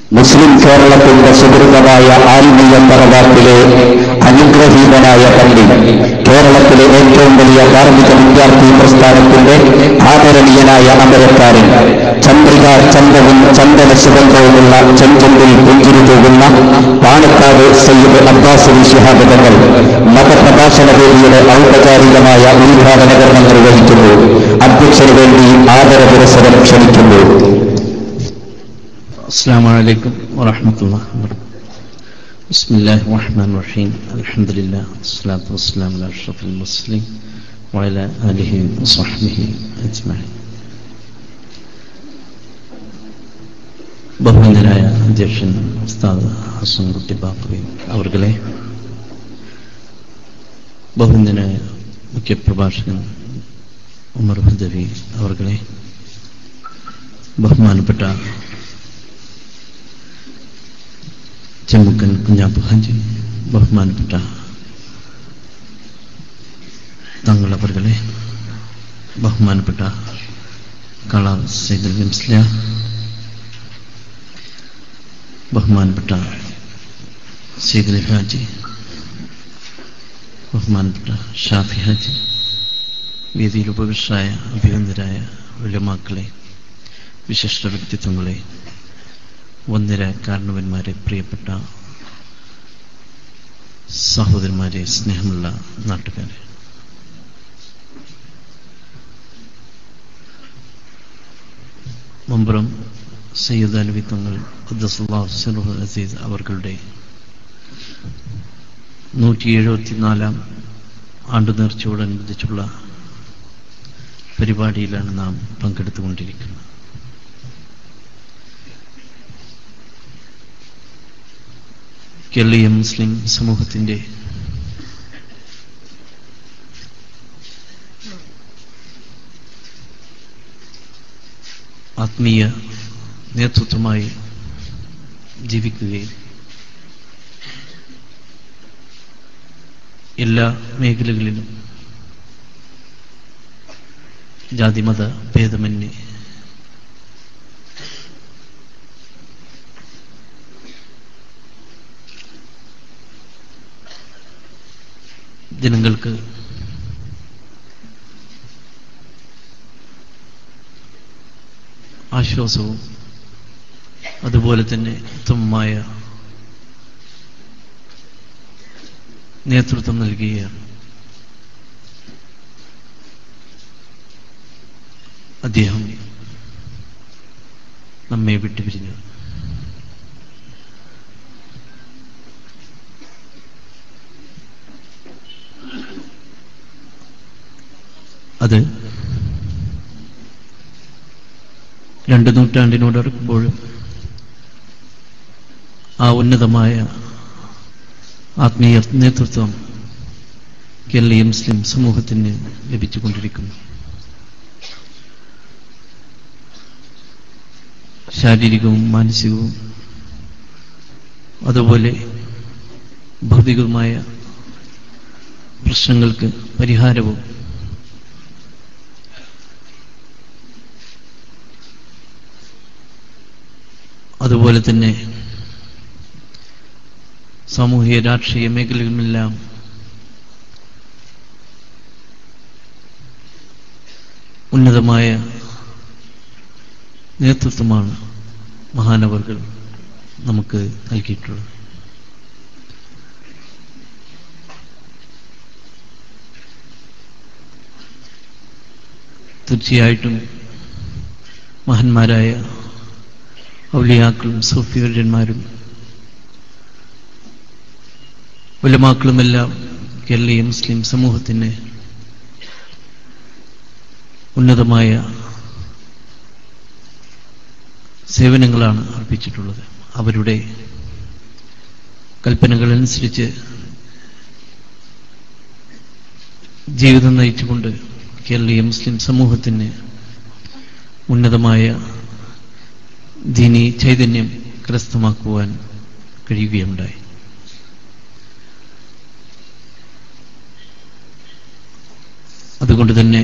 മുസ്ലിം കേരളത്തിന്റെ സുഹൃതമായ ആത്മീയ തറവാട്ടിലെ അനുഗ്രഹീതനായ പള്ളി കേരളത്തിലെ ഏറ്റവും വലിയ ധാർമ്മിക വിദ്യാർത്ഥി പ്രസ്ഥാനത്തിന്റെ ആദരണീയനായ അമരക്കാരൻ ചന്ദ്രിക ചന്ദ്രവും ചന്ദന സുഗന്ധവുമുള്ള ചെഞ്ചന്തിൽ പുഞ്ചിരി തൂകുന്ന പാണക്കാട് സയ്യിദ് അബ്ബാസ് ശിഹാബ് തങ്ങൾ മതപ്രഭാഷണ വേദിയുടെ ഔപചാരികമായ ഉദ്ഘാടന കർമ്മം നിർവഹിക്കുന്നു അധ്യക്ഷന് വേണ്ടി ആദരപുരസരം ക്ഷണിക്കുന്നു السلام عليكم ورحمة الله وبركاته بسم الله الرحمن الرحيم الحمد لله والصلاة والسلام على أشرف المرسلين وعلى آله وصحبه أجمعين ബഹുമാനരായ അധ്യക്ഷൻ ഉസ്താദ് ഹസൻകുട്ടി ബാക്കവി അവർകളെ ബഹുമാനരായ മുഖ്യപ്രഭാഷകൻ ഉമർ ഹുദവി അവർകളെ ബഹുമാനപ്പെട്ട ചെമ്മുക്കൻ കുഞ്ഞാപ്പ് ഹാജി ബഹുമാനപ്പെട്ട തങ്ങളവറുകളെ ബഹുമാനപ്പെട്ട കളാർ സൈദുൽ വിംസ്ല ബഹുമാനപ്പെട്ട സൈദുൽ ഹാജി ബഹുമാനപ്പെട്ട ഷാഫി ഹാജി വേദിയിൽ ഉപവിഷ്ടായ അഭിനന്ദരായ ഉലമാക്കളെ വിശിഷ്ട വ്യക്തിത്വങ്ങളെ വന്നിര കാരണവന്മാരെ പ്രിയപ്പെട്ട സഹോദരന്മാരെ സ്നേഹമുള്ള നാട്ടുകാരെ മമ്പുറം സയ്യിദ് അലവി തങ്ങൾ ഖുദ്ദസുല്ലാഹ് അസീസ് അവർകളുടെ നൂറ്റി എഴുപത്തിനാലാം ആണ്ടു നേർച്ചയോടനുബന്ധിച്ചുള്ള പരിപാടിയിലാണ് നാം പങ്കെടുത്തുകൊണ്ടിരിക്കുന്നത് കേരളീയ മുസ്ലിം സമൂഹത്തിൻ്റെ ആത്മീയ നേതൃത്വമായി ജീവിക്കുകയും എല്ലാ മേഖലകളിലും ജാതിമത ഭേദമന്യേ ജനങ്ങൾക്ക് ആശ്വാസവും അതുപോലെ തന്നെ ഉത്തമമായ നേതൃത്വം നൽകുകയാണ് അദ്ദേഹം നമ്മെ വിട്ടുപിരിഞ്ഞത് അത് രണ്ട് നൂറ്റാണ്ടിനോടടുക്കുമ്പോഴും ആ ഉന്നതമായ ആത്മീയ നേതൃത്വം കേരളീയ മുസ്ലിം സമൂഹത്തിന് ലഭിച്ചുകൊണ്ടിരിക്കുന്നു ശാരീരികവും മാനസികവും അതുപോലെ ഭൗതികവുമായ പ്രശ്നങ്ങൾക്ക് പരിഹാരവും അതുപോലെ തന്നെ സാമൂഹിക രാഷ്ട്രീയ മേഖലകളിലെല്ലാം ഉന്നതമായ നേതൃത്വമാണ് മഹാനവർകൾ നമുക്ക് നൽകിയിട്ടുള്ളത് തീർച്ചയായിട്ടും മഹാന്മാരായ ഔലിയാക്കളും സൂഫിവര്യന്മാരും ഉലമാക്കളുമെല്ലാം കേരളീയ മുസ്ലിം സമൂഹത്തിന് ഉന്നതമായ സേവനങ്ങളാണ് അർപ്പിച്ചിട്ടുള്ളത് അവരുടെ കൽപ്പനകളനുസരിച്ച് ജീവിതം നയിച്ചുകൊണ്ട് കേരളീയ മുസ്ലിം സമൂഹത്തിന് ഉന്നതമായ ദീനി ചൈതന്യം കരസ്ഥമാക്കുവാൻ കഴിയുകയുണ്ടായി അതുകൊണ്ട് തന്നെ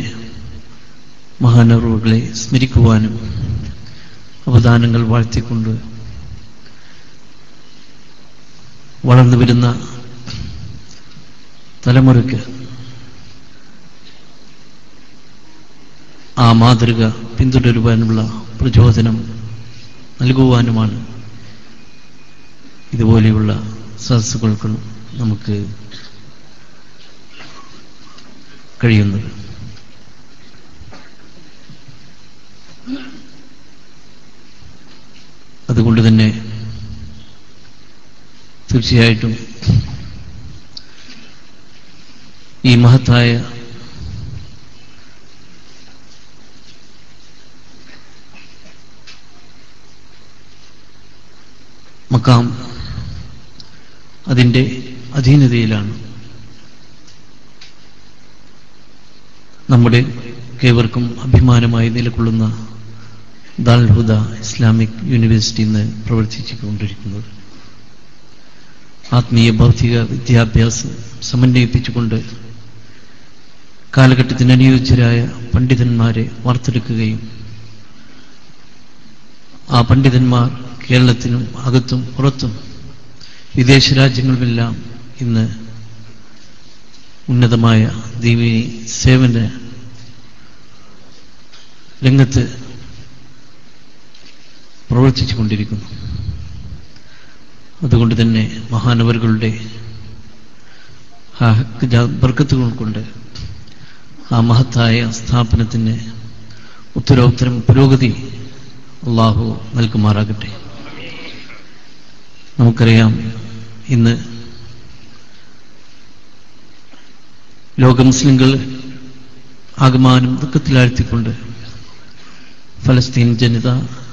മഹാനവറുകളെ സ്മരിക്കുവാനും അവദാനങ്ങൾ വാഴ്ത്തിക്കൊണ്ട് വളർന്നു വരുന്ന തലമുറയ്ക്ക് ആ മാതൃക പിന്തുടരുവാനുള്ള പ്രചോദനം നൽകുവാനുമാണ് ഇതുപോലെയുള്ള സദസ്സുകൾക്ക് നമുക്ക് കഴിയുന്നത് അതുകൊണ്ട് തന്നെ തീർച്ചയായിട്ടും ഈ മഹത്തായ മക്കാം അതിൻ്റെ അധീനതയിലാണ് നമ്മുടെ കേവർക്കും അഭിമാനമായി നിലകൊള്ളുന്ന ദാൽഹുദ ഇസ്ലാമിക് യൂണിവേഴ്സിറ്റി ഇന്ന് പ്രവർത്തിച്ചുകൊണ്ടിരിക്കുന്നത് ആത്മീയ ഭൗതിക വിദ്യാഭ്യാസം സമന്വയിപ്പിച്ചുകൊണ്ട് കാലഘട്ടത്തിന് അനുയോജ്യരായ പണ്ഡിതന്മാരെ വാർത്തെടുക്കുകയും ആ പണ്ഡിതന്മാർ കേരളത്തിനും അകത്തും പുറത്തും വിദേശ രാജ്യങ്ങളിലെല്ലാം ഇന്ന് ഉന്നതമായ ദീവി സേവന രംഗത്ത് പ്രവർത്തിച്ചു കൊണ്ടിരിക്കുന്നു അതുകൊണ്ട് തന്നെ മഹാനവറുകളുടെ ആ ഹക്ക് ജാ- ബർക്കത്തുകൾ കൊണ്ട് ആ മഹത്തായ സ്ഥാപനത്തിന് ഉത്തരോത്തരം പുരോഗതി അള്ളാഹു നൽകുമാറാകട്ടെ നമുക്കറിയാം ഇന്ന് ലോക മുസ്ലിങ്ങൾ ആകമാനം ദുഃഖത്തിലാഴ്ത്തിക്കൊണ്ട് ഫലസ്തീൻ ജനത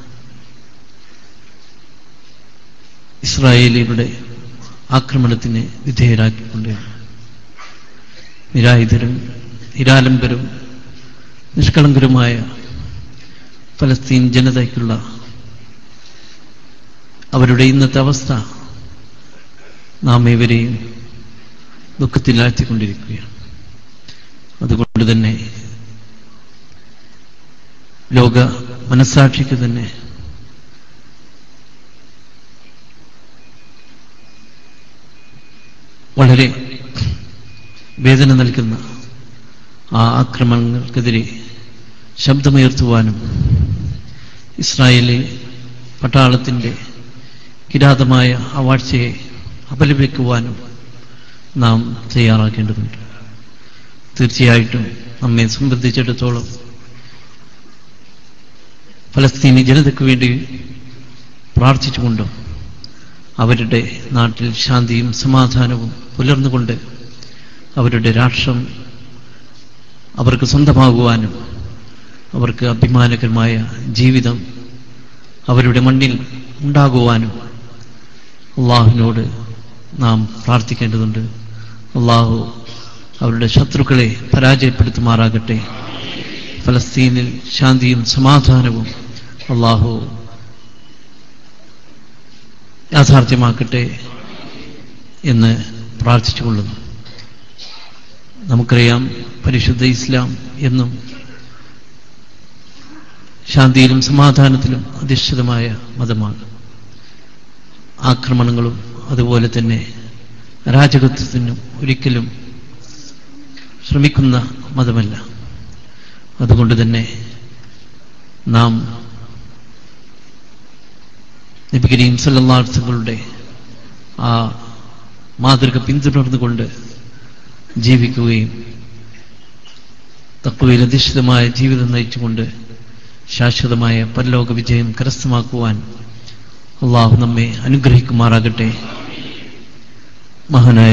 ഇസ്രായേലിയുടെ ആക്രമണത്തിന് വിധേയരാക്കിക്കൊണ്ട് നിരായുധരും നിരാലംബരും നിഷ്കളങ്കരുമായ ഫലസ്തീൻ ജനതയ്ക്കുള്ള അവരുടെ ഇന്നത്തെ അവസ്ഥ നാം ഇവരെയും ദുഃഖത്തിലാഴ്ത്തിക്കൊണ്ടിരിക്കുകയാണ് അതുകൊണ്ട് തന്നെ ലോക മനസ്സാക്ഷിക്ക് തന്നെ വളരെ വേദന നൽകുന്ന ആ ആക്രമണങ്ങൾക്കെതിരെ ശബ്ദമുയർത്തുവാനും ഇസ്രായേലി പട്ടാളത്തിൻ്റെ കിരാതമായ ആ വാഴ്ചയെ അപലപിക്കുവാനും നാം തയ്യാറാക്കേണ്ടതുണ്ട് തീർച്ചയായിട്ടും നമ്മെ സംബന്ധിച്ചിടത്തോളം ഫലസ്തീനി ജനതയ്ക്ക് വേണ്ടി പ്രാർത്ഥിച്ചുകൊണ്ടും അവരുടെ നാട്ടിൽ ശാന്തിയും സമാധാനവും പുലർന്നുകൊണ്ട് അവരുടെ രാഷ്ട്രം അവർക്ക് സ്വന്തമാകുവാനും അവർക്ക് അഭിമാനകരമായ ജീവിതം അവരുടെ മണ്ണിൽ ഉണ്ടാകുവാനും അള്ളാഹുവിനോട് നാം പ്രാർത്ഥിക്കേണ്ടതുണ്ട് അള്ളാഹു അവരുടെ ശത്രുക്കളെ പരാജയപ്പെടുത്തുമാറാകട്ടെ ഫലസ്തീനിൽ ശാന്തിയും സമാധാനവും അള്ളാഹു യാഥാർത്ഥ്യമാക്കട്ടെ എന്ന് പ്രാർത്ഥിച്ചുകൊള്ളുന്നു നമുക്കറിയാം പരിശുദ്ധ ഇസ്ലാം എന്നും ശാന്തിയിലും സമാധാനത്തിലും അധിഷ്ഠിതമായ മതമാണ് ആക്രമണങ്ങളും അതുപോലെ തന്നെ അരാജകത്വത്തിനും ഒരിക്കലും ശ്രമിക്കുന്ന മതമല്ല അതുകൊണ്ട് തന്നെ നാം നബി കരീം സല്ലാർത്ഥങ്ങളുടെ ആ മാതൃക പിന്തുടർന്നുകൊണ്ട് ജീവിക്കുകയും തത്വയിൽ അധിഷ്ഠിതമായ ജീവിതം നയിച്ചുകൊണ്ട് ശാശ്വതമായ പരലോക വിജയം കരസ്ഥമാക്കുവാൻ അള്ളാഹു നമ്മെ അനുഗ്രഹിക്കുമാറാകട്ടെ മഹാനായ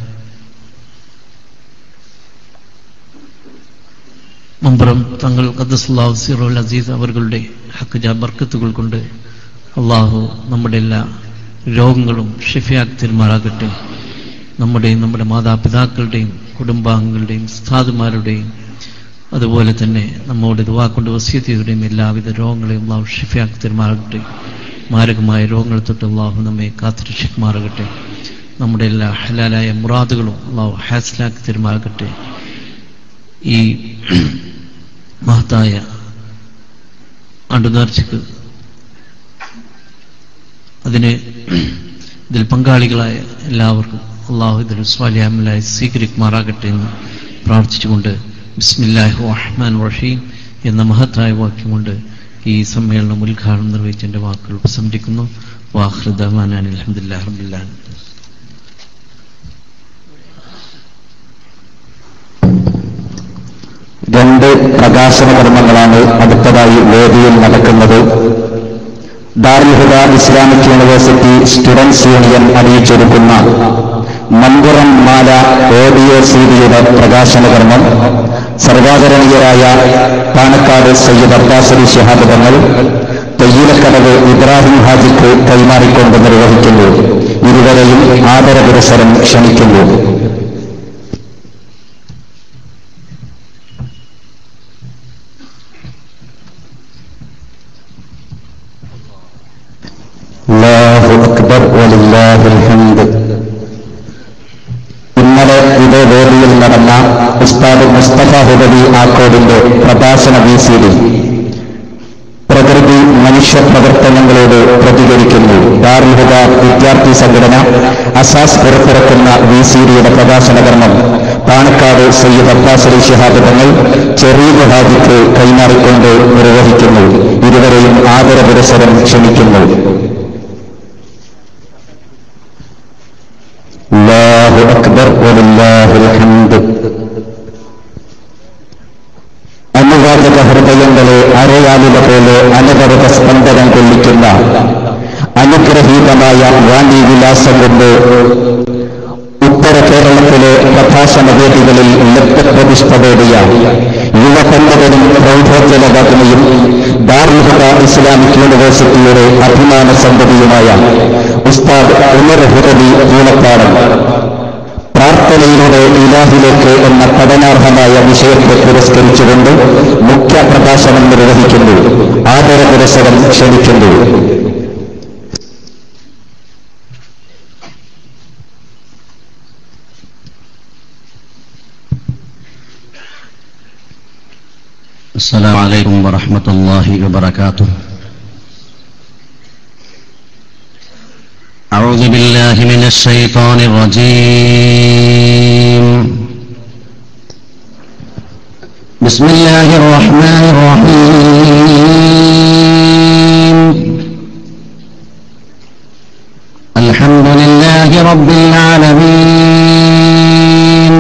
മമ്പറം തങ്ങൾ ഖദ്ദസുല്ലാഹു സീറുൽ അസീസ് അവர்களுടെ ഹക്കജ ബർക്കത്തുകൾ കൊണ്ട് അള്ളാഹു നമ്മുടെ എല്ലാ രോഗങ്ങളും ഷിഫയാക്കി തീരുമാറാകട്ടെ നമ്മുടെയും നമ്മുടെ മാതാപിതാക്കളുടെയും കുടുംബാംഗങ്ങളുടെയും സ്ഥാതുമാരുടെയും അതുപോലെ തന്നെ നമ്മോട് ദുവാക്കൊണ്ട് വസ്യതയുടെയും എല്ലാവിധ രോഗങ്ങളെയും അള്ളാഹു ഷിഫയാക്കി തീരുമാറാകട്ടെ മാരകമായ രോഗങ്ങൾ തൊട്ട് അള്ളാഹു നമ്മെ കാത്തുരക്ഷിക്കുമാറാകട്ടെ നമ്മുടെ എല്ലാ ഹലാലായ മുറാദുകളും അള്ളാഹു ഹാസിലാക്കി തീരുമാറാകട്ടെ ഈ മഹത്തായ ആണ്ടുനേർച്ചക്ക് അതിന് ഇതിൽ പങ്കാളികളായ എല്ലാവർക്കും അള്ളാഹു ഇതിൽ സ്വാലിയാമലായി സ്വീകരിക്കുമാറാകട്ടെ എന്ന് പ്രാർത്ഥിച്ചുകൊണ്ട് ബിസ്മില്ലാഹി റഹ്മാൻ റഹീം എന്ന മഹത്തായ വാക്യം കൊണ്ട് ഈ സമ്മേളനം ഉദ്ഘാടനം നിർവഹിച്ച എൻ്റെ വാക്കുകൾ ഉപസംഹരിക്കുന്നു വാഹൃദമാൻ അലഹദില്ലാ റബ്ബില്ലാൻ രണ്ട് പ്രകാശന കർമ്മങ്ങളാണ് അടുത്തതായി വേദിയിൽ നടക്കുന്നത് Darulhuda Islamic university students union Mampuram മമ്പുറം മാല ഓഡിയോ സീഡിയുടെ പ്രകാശന കർമ്മം സർവാദരണീയരായ പാണക്കാട് സയ്യിദ് അബ്ബാസ് അലി ശിഹാബ് തങ്ങൾ തെയ്യിലക്കടവ് ഇബ്രാഹിം ഹാജിക്ക് കൈമാറിക്കൊണ്ട് നിർവഹിക്കുന്നു ഇരുവരെയും ആദരപുരസരം ക്ഷണിക്കുന്നു അല്ലാഹു അക്ബർ വലില്ലാഹിൽ ഹംദ് ഇന്നലെ ഇതേ വേദിയിൽ നടന്ന ഉസ്താദ് മുസ്തഫ ഹുദവി ആക്കോടിന്റെ പ്രഭാഷണ വി സി ഡി പ്രകൃതി മനുഷ്യ പ്രവർത്തനങ്ങളോട് പ്രതികരിക്കുന്നു ദാർൽഹുദ വിദ്യാർത്ഥി സംഘടന അസാസ് പുറത്തിറക്കുന്ന വി സി ഡിയുടെ പ്രകാശന കർമ്മം പാണക്കാട് സയ്യിദ് അബ്ബാസ് അലി ശിഹാബ് തങ്ങൾ ചെറിയ ഹാജിക്ക് കൈമാറിക്കൊണ്ട് നിർവഹിക്കുന്നു ഇരുവരെയും ആദരപുരസരം ക്ഷണിക്കുന്നു അല്ലാഹു അക്ബർ വലില്ലാഹിൽ ഹംദ് അനുവാചക ഹൃദയങ്ങളെ അരയാലില പോലെ അനവരത സ്പന്ദനം കൊള്ളിക്കുന്ന അനുഗ്രഹീതമായ വാണി വിലാസം കൊണ്ട് ഉത്തര കേരളത്തിലെ പ്രഭാഷണ വേദികളിൽ ലക്ഷ്യപ്രതിഷ്ഠതോടിയ യുവപണ്ഡിതനും പ്രൗഢോജ്വലവാഗ്നയും ദാർലുഹദ ഇസ്ലാമിക് യൂണിവേഴ്സിറ്റിയുടെ അഭിമാന സന്തതിയുമായ ഉസ്താദ് ഉമർ ഹുദവി പൂളപ്പാടം പ്രാർത്ഥനയിലൂടെ ഇലാഹിലേക്ക് എന്ന പഠനാർഹമായ വിഷയത്തെ പുരസ്കരിച്ചുകൊണ്ട് മുഖ്യ പ്രഭാഷണം നിർവഹിക്കുന്നു ആദര പുരസ്സരം ക്ഷണിക്കുന്നു السلام عليكم ورحمة الله وبركاته أعوذ بالله من الشيطان الرجيم بسم الله الرحمن الرحيم الحمد لله رب العالمين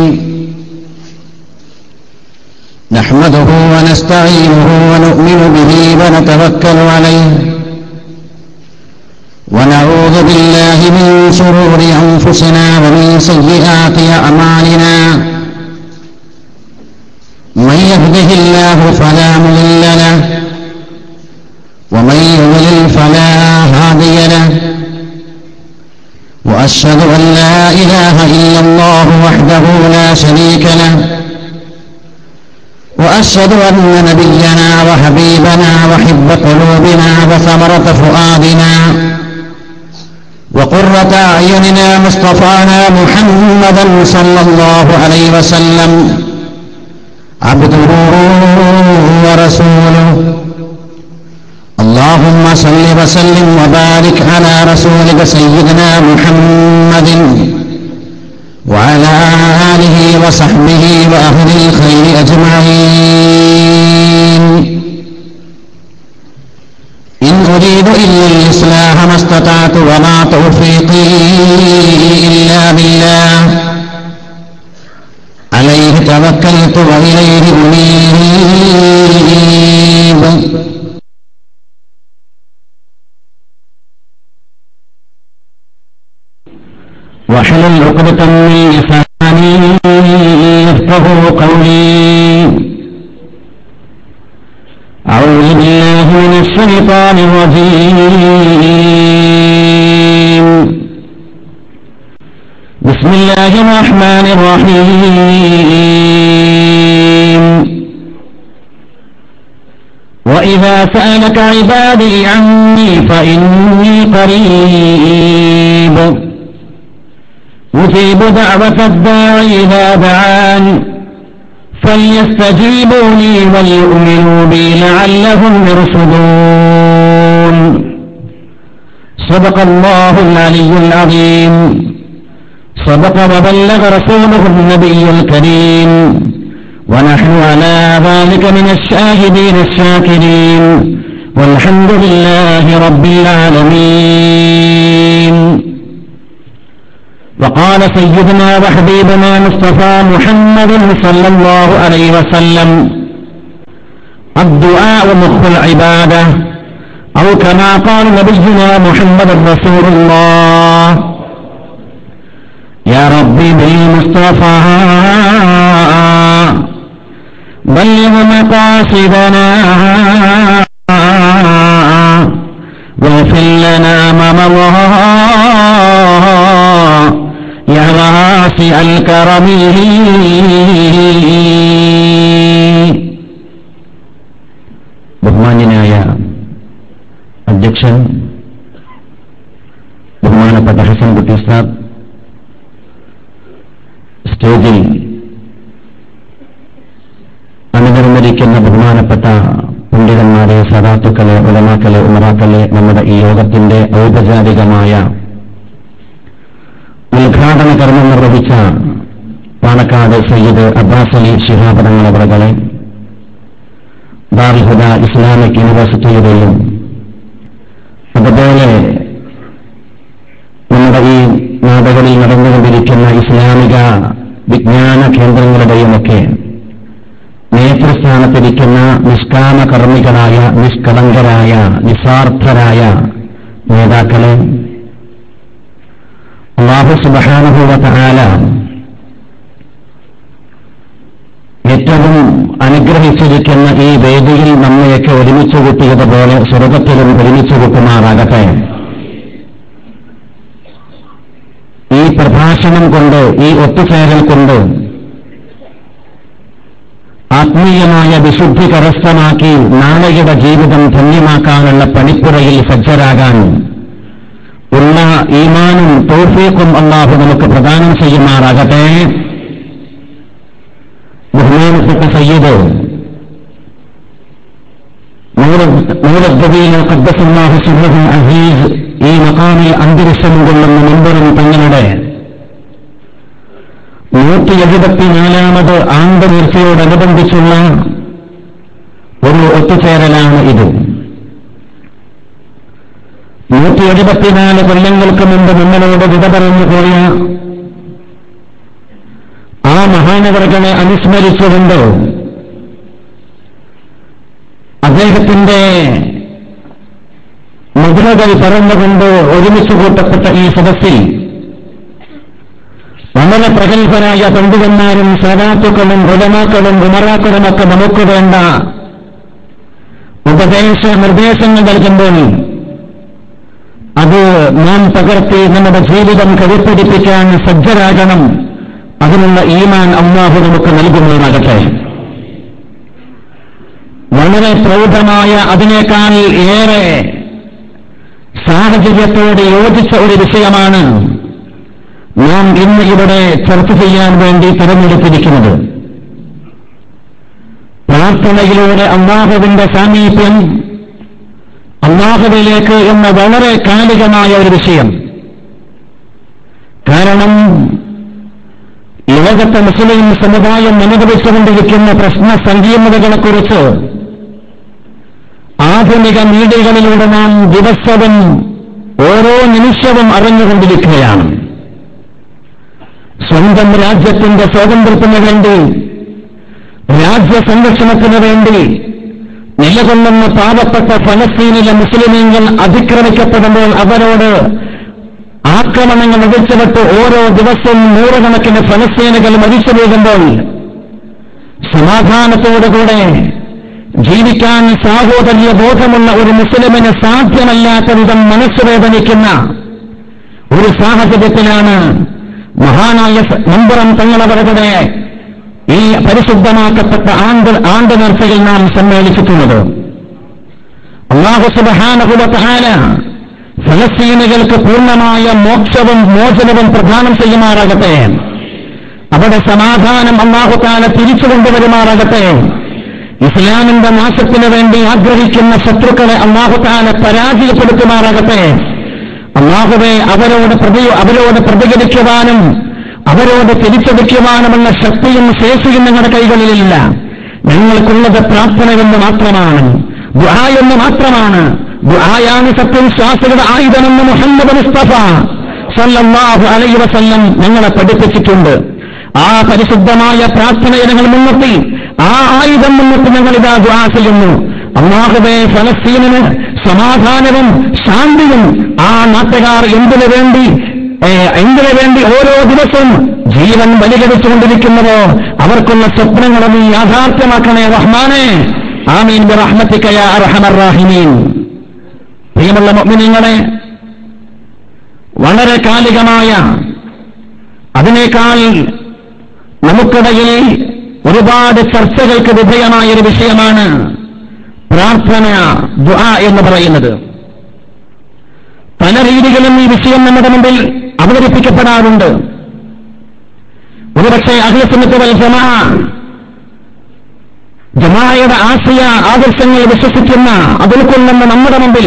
نحمده ونستعينه ونؤمن به ونتوكل عليه ونعوذ بالله من شرور أنفسنا ومن سيئات أعمالنا من يهده الله فلا مضل له ومن يضلل فلا هادي له وأشهد أن لا إله إلا الله وحده لا شريك له وأشهد أن نبينا وحبيبنا وحب قلوبنا وثمرة فؤادنا وقرة أعيننا مصطفانا محمدا صلى الله عليه وسلم عبده ورسوله اللهم صل وسلم وبارك على رسولك سيدنا محمد وعلى آله وصحبه وأهل الخير أجمعين إن أريد إلا الإصلاح ما استطعت وما توفيقي إلا بالله عليه توكلت وإليه أنيب واحلل عقدة من لساني يفقه قولي أعوذ بالله من الشيطان الرجيم بسم الله الرحمن الرحيم وإذا سألك عبادي عني فإني قريب أجيب دعوة الداع إذا دعان فليستجيبوا لي وليؤمنوا بي لعلهم يرشدون صدق الله العلي العظيم صدق وبلغ رسوله النبي الكريم ونحن على ذلك من الشاهدين الشاكرين والحمد لله رب العالمين وقال سيدنا وحبيبنا مصطفى محمد صلى الله عليه وسلم الدعاء مخ العبادة أو كما قال نبينا محمد رسول الله يا ربي بالمصطفى بلغ مقاصدنا واغفر لنا ما مضى يا واسع الكرم ബഹുമാന്യനായ അധ്യക്ഷൻ ബഹുമാനപ്പെട്ട ഹസൻ കുട്ടി സാബ് സ്റ്റേജിൽ അണിനിരന്നിരിക്കുന്ന ബഹുമാനപ്പെട്ട പണ്ഡിതന്മാരെ സദാത്തുക്കളെ ഉലമാക്കളെ ഉമറാക്കളെ നമ്മുടെ ഈ യോഗത്തിന്റെ ഔപചാരികമായ ഉദ്ഘാടന കർമ്മം നിർവഹിച്ച പാണക്കാട് സയ്യിദ് അബ്ബാസ് അലി ശിഹാപടങ്ങളവറുകളെ ദാർഹുദ ഇസ്ലാമിക് യൂണിവേഴ്സിറ്റിയുടെയും അതുപോലെ നമ്മുടെ ഈ നാടുകളിൽ നടന്നുകൊണ്ടിരിക്കുന്ന ഇസ്ലാമിക വിജ്ഞാന കേന്ദ്രങ്ങളുടെയുമൊക്കെ നേതൃസ്ഥാനത്തിരിക്കുന്ന നിഷ്കാമ കർമ്മികളായ നിഷ്കളങ്കരായ നിസ്വാർത്ഥരായ നേതാക്കളെ അള്ളാഹു സുബാനുഭൂവത്ത ആല ഏറ്റവും അനുഗ്രഹിച്ചിരിക്കുന്ന ഈ വേദിയിൽ നമ്മയൊക്കെ ഒരുമിച്ച് കൂട്ടിയതുപോലെ സ്വർഗത്തിലും ഒരുമിച്ച് കൂട്ടുമാറാകട്ടെ ഈ പ്രഭാഷണം കൊണ്ട് ഈ ഒത്തുചേരൽ കൊണ്ട് ആത്മീയമായ വിശുദ്ധി കരസ്ഥമാക്കി നാളെയുടെ ജീവിതം ധന്യമാക്കാനുള്ള പണിപ്പുറയിൽ സജ്ജരാകാൻ ഉള്ള ഈമാനും തോഫീക്കും അള്ളാഹു നമുക്ക് പ്രദാനം ചെയ്യുമാറാകട്ടെ ബഹുമാനപ്പെട്ട സയ്യിദ് നൂറദ്ദീന ഖദ്ദസുല്ലാഹു സുബ്ഹു അസീസ് ഈ മക്കാമിൽ അന്തരീക്ഷം കൊള്ളുന്ന മെമ്പറും തങ്ങളുടെ നൂറ്റി എഴുപത്തിനാലാമത് ആണ്ട് നേർച്ചയോടനുബന്ധിച്ചുള്ള ഒരു ഒത്തുചേരലാണ് ഇത് നൂറ്റി എഴുപത്തിനാല് കൊല്ലങ്ങൾക്ക് മുമ്പ് നമ്മളോട് വിട പറഞ്ഞു പോയ ആ മഹാനഗരകളെ അനുസ്മരിച്ചുകൊണ്ട് അദ്ദേഹത്തിന്റെ മധുരകൾ പറഞ്ഞുകൊണ്ട് ഒരുമിച്ച് കൂട്ടപ്പെട്ട ഈ സദസ്സിൽ വളരെ പ്രഗത്ഭരായ പണ്ഡിതന്മാരും സനാത്തുക്കളും ഉലമാക്കളും ഉമറാക്കളുമൊക്കെ നമുക്ക് വേണ്ട ഉപദേശ നിർദ്ദേശങ്ങൾ നൽകുമ്പോൾ അത് നാം പകർത്തി നമ്മുടെ ജീവിതം കരുപ്പിടിപ്പിക്കാൻ സജ്ജരാകണം അതിനുള്ള ഈമാൻ അള്ളാഹു നമുക്ക് നൽകുന്നതാകട്ടെ വളരെ പ്രൗഢമായ അതിനേക്കാൾ ഏറെ സാഹചര്യത്തോട് യോജിച്ച ഒരു വിഷയമാണ് നാം ഇന്ന് ഇവിടെ ചർച്ച ചെയ്യാൻ വേണ്ടി തിരഞ്ഞെടുത്തിരിക്കുന്നത് പ്രാർത്ഥനയിലൂടെ അള്ളാഹുവിന്റെ സാമീപ്യം അള്ളാഹുവിലേക്ക് എന്ന വളരെ കാലികമായ ഒരു വിഷയം കാരണം ലോകത്തെ മുസ്ലിം സമുദായം അനുഭവിച്ചുകൊണ്ടിരിക്കുന്ന പ്രശ്ന സങ്കീർണതകളെക്കുറിച്ച് ആധുനിക മീഡിയകളിലൂടെ നാം ദിവസവും ഓരോ നിമിഷവും അറിഞ്ഞുകൊണ്ടിരിക്കുകയാണ് സ്വന്തം രാജ്യത്തിന്റെ സ്വാതന്ത്ര്യത്തിന് വേണ്ടി രാജ്യ സംരക്ഷണത്തിന് വേണ്ടി നിലകൊള്ളുന്ന പാവപ്പെട്ട ഫലസ്തീനിലെ മുസ്ലിമീങ്ങൾ അതിക്രമിക്കപ്പെടുമ്പോൾ അവരോട് ആക്രമണങ്ങൾ വിളിച്ചുവിട്ട് ഓരോ ദിവസവും നൂറുകണക്കിന് ഫലസ്തീനുകൾ മരിച്ചു വീഴുമ്പോൾ സമാധാനത്തോടുകൂടെ ജീവിക്കാൻ സാഹോദര്യ ബോധമുള്ള ഒരു മുസ്ലിമിന് സാധ്യമല്ലാത്ത വിധം മനസ്സുവേദനിക്കുന്ന ഒരു സാഹചര്യത്തിലാണ് മഹാനായ നമ്പുറം തങ്ങളവരുടെ ഈ പരിശുദ്ധമാക്കപ്പെട്ട ആണ്ട് ആണ്ട് നേർച്ചയിൽ നാം സമ്മേളിച്ചിട്ടുള്ളത് അള്ളാഹു സുബഹാനഹുല ഫലസ്തീനുകൾക്ക് പൂർണ്ണമായ മോക്ഷവും മോചനവും പ്രദാനം ചെയ്യുമാറാകട്ടെ അവിടെ സമാധാനം അള്ളാഹുത്താല തിരിച്ചു കൊണ്ടുവരുമാറാകട്ടെ ഇസ്ലാമിന്റെ നാശത്തിന് വേണ്ടി ആഗ്രഹിക്കുന്ന ശത്രുക്കളെ അള്ളാഹുത്താല പരാജയപ്പെടുത്തുമാറാകട്ടെ അള്ളാഹുവെ അവരോട് പ്രതി അവരോട് പ്രതികരിക്കുവാനും അവരോട് തിരിച്ചടിക്കുവാനുമുള്ള ശക്തിയും ശേഷിയും ഞങ്ങളുടെ കൈകളിലില്ല ഞങ്ങൾക്കുള്ളത് പ്രാർത്ഥന എന്ന് മാത്രമാണ് ദുആ എന്ന് മാത്രമാണ് ദുആയാണ് സത്യവിശ്വാസികളുടെ ആയുധമെന്ന് മുഹമ്മദ് മുസ്തഫ സല്ലല്ലാഹു അലൈഹി വസല്ലം ഞങ്ങളെ പഠിപ്പിച്ചിട്ടുണ്ട് ആ പരിശുദ്ധമായ പ്രാർത്ഥനയെ ഞങ്ങൾ മുൻനിർത്തി ആ ആയുധം മുൻനിർത്തി ഞങ്ങൾ ഇതാ ദുആ ചെയ്യുന്നു അള്ളാഹുബെ ഫലസ്തീനിന് സമാധാനവും ശാന്തിയും ആ നാട്ടുകാർ എന്തിനു വേണ്ടി ഏ, എന്തിനു വേണ്ടി ഓരോ ദിവസവും ജീവൻ ബലികടിച്ചുകൊണ്ടിരിക്കുന്നതോ അവർക്കുള്ള സ്വപ്നങ്ങളും നീ യാഥാർത്ഥ്യമാക്കണേ റഹ്മാനെ ആമീൻ റഹ്മത്തിക്കയ അർഹമർ റാഹിമീൻ പ്രിയമുള്ള മുഅ്മിനീങ്ങളെ വളരെ കാലികമായ അതിനേക്കാൾ നമുക്കിടയിൽ ഒരുപാട് ചർച്ചകൾക്ക് വിധേയമായ ഒരു വിഷയമാണ് പ്രാർത്ഥന ദുആ എന്ന് പറയുന്നത് പല രീതികളും ഈ വിഷയം നമ്മുടെ മുമ്പിൽ അവതരിപ്പിക്കപ്പെടാറുണ്ട് ഒരുപക്ഷെ അഖിലസുന്നത്ത് വൽ ജമാ ജമായയുടെ ആശയ ആദർശങ്ങൾ വിശ്വസിക്കുന്ന അതുൾക്കൊള്ളുന്ന നമ്മുടെ മുമ്പിൽ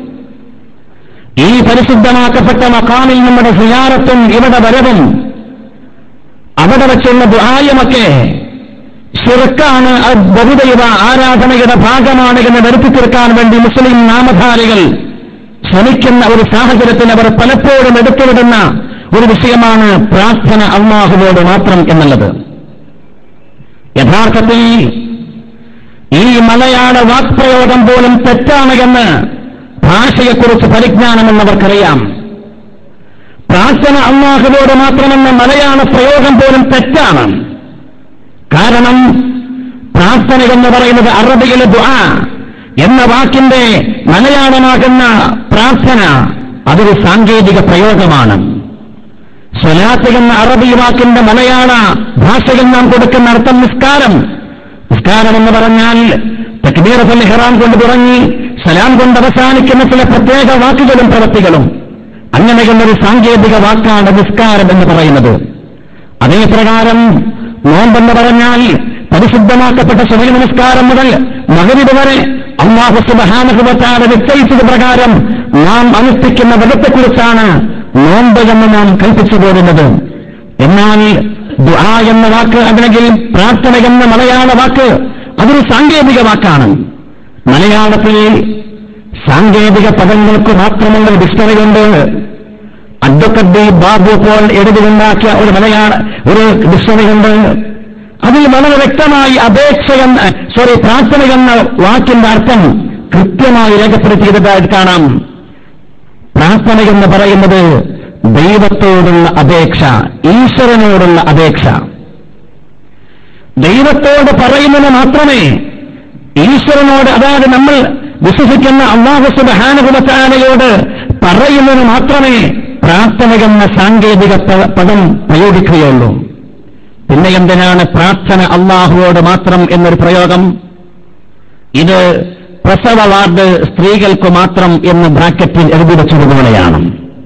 ഈ പരിശുദ്ധമാക്കപ്പെട്ട മക്കാമിൽ നമ്മുടെ സിയാറത്തും ഇവിടെ വരവും അവിടെ വെച്ചുള്ള ദുആയുമൊക്കെ ശിർക്കാണ് അത് ബഹുദൈവ ആരാധനയുടെ ഭാഗമാണ് എന്ന് വരുത്തി തീർക്കാൻ വേണ്ടി മുസ്ലിം നാമധാരികൾ ശ്രമിക്കുന്ന ഒരു സാഹചര്യത്തിൽ അവർ പലപ്പോഴും എടുത്തുവിടുന്ന ഒരു വിഷയമാണ് പ്രാർത്ഥന അള്ളാഹുവോട് മാത്രം എന്നുള്ളത് യഥാർത്ഥത്തിൽ ഈ മലയാള വാക്പ്രയോഗം പോലും തെറ്റാണ് എന്ന് ഭാഷയെക്കുറിച്ച് പരിജ്ഞാനമെന്നവർക്കറിയാം പ്രാർത്ഥന അള്ളാഹുവോട് മാത്രമെന്ന മലയാള പ്രയോഗം പോലും തെറ്റാണ് കാരണം പ്രാർത്ഥന എന്ന് പറയുന്നത് അറബിയിലെ ദുആ എന്ന വാക്കിന്റെ മലയാളമാകുന്ന പ്രാർത്ഥന അതൊരു സാങ്കേതിക പ്രയോഗമാണ് സ്വലാത്ത് എന്ന അറബി വാക്കിന്റെ മലയാള ഭാഷയിൽ നാം കൊടുക്കുന്ന അർത്ഥം നിസ്കാരം നിസ്കാരം എന്ന് പറഞ്ഞാൽ തക്ബീറത്തുൽ ഇഹ്റാം കൊണ്ട് തുടങ്ങി സലാം കൊണ്ട് അവസാനിക്കുന്ന ചില പ്രത്യേക വാക്കുകളും പ്രവൃത്തികളും അങ്ങനെയുള്ളൊരു സാങ്കേതിക വാക്കാണ് നിസ്കാരം എന്ന് പറയുന്നത് അതേ പ്രകാരം നോമ്പെന്ന് പറഞ്ഞാൽ പരിശുദ്ധമാക്കപ്പെട്ട സുബൈ നമസ്കാരം മുതൽ മകരിത് വരെ അള്ളാഹു സുബഹാനുഭവത്താതെ നിശ്ചയിച്ചത് പ്രകാരം നാം അനുഷ്ഠിക്കുന്ന വ്രതത്തെക്കുറിച്ചാണ് നോമ്പ് എന്ന് നാം കൽപ്പിച്ചു പോരുന്നത് എന്നാൽ ദുആ എന്ന വാക്ക് അല്ലെങ്കിൽ പ്രാർത്ഥന എന്ന മലയാള വാക്ക് അതൊരു സാങ്കേതിക വാക്കാണ് മലയാളത്തിൽ സാങ്കേതിക പദങ്ങൾക്ക് മാത്രമുള്ള ഒരു ഡിക്ഷണറി ഉണ്ട് അഡ്വക്കറ്റ് ഡി ബാബു പോൾ എഴുതിയുണ്ടാക്കിയ ഒരു മലയാള ഒരു ഡിക്ഷണറി ഉണ്ട് അതിൽ വളരെ വ്യക്തമായി അപേക്ഷ എന്ന സോറി പ്രാർത്ഥന എന്ന വാക്കിന്റെ അർത്ഥം കൃത്യമായി രേഖപ്പെടുത്തിയതായിട്ട് കാണാം പ്രാർത്ഥന എന്ന് പറയുന്നത് ദൈവത്തോടുള്ള അപേക്ഷ ഈശ്വരനോടുള്ള അപേക്ഷ ദൈവത്തോട് പറയുന്നതിന് മാത്രമേ ഈശ്വരനോട് അതായത് നമ്മൾ വിശ്വസിക്കുന്ന അള്ളാഹു സുബഹാനുഭവത്താനയോട് പറയുന്നതിന് മാത്രമേ പ്രാർത്ഥന എന്ന സാങ്കേതിക പ- പദം പ്രയോഗിക്കുകയുള്ളൂ പിന്നെ എന്തിനാണ് പ്രാർത്ഥന അള്ളാഹുവോട് മാത്രം എന്നൊരു പ്രയോഗം ഇത് പ്രസവ വാർഡ് സ്ത്രീകൾക്ക് മാത്രം എന്ന് ബ്രാക്കറ്റിൽ എഴുതി വെച്ചതുപോലെയാണ്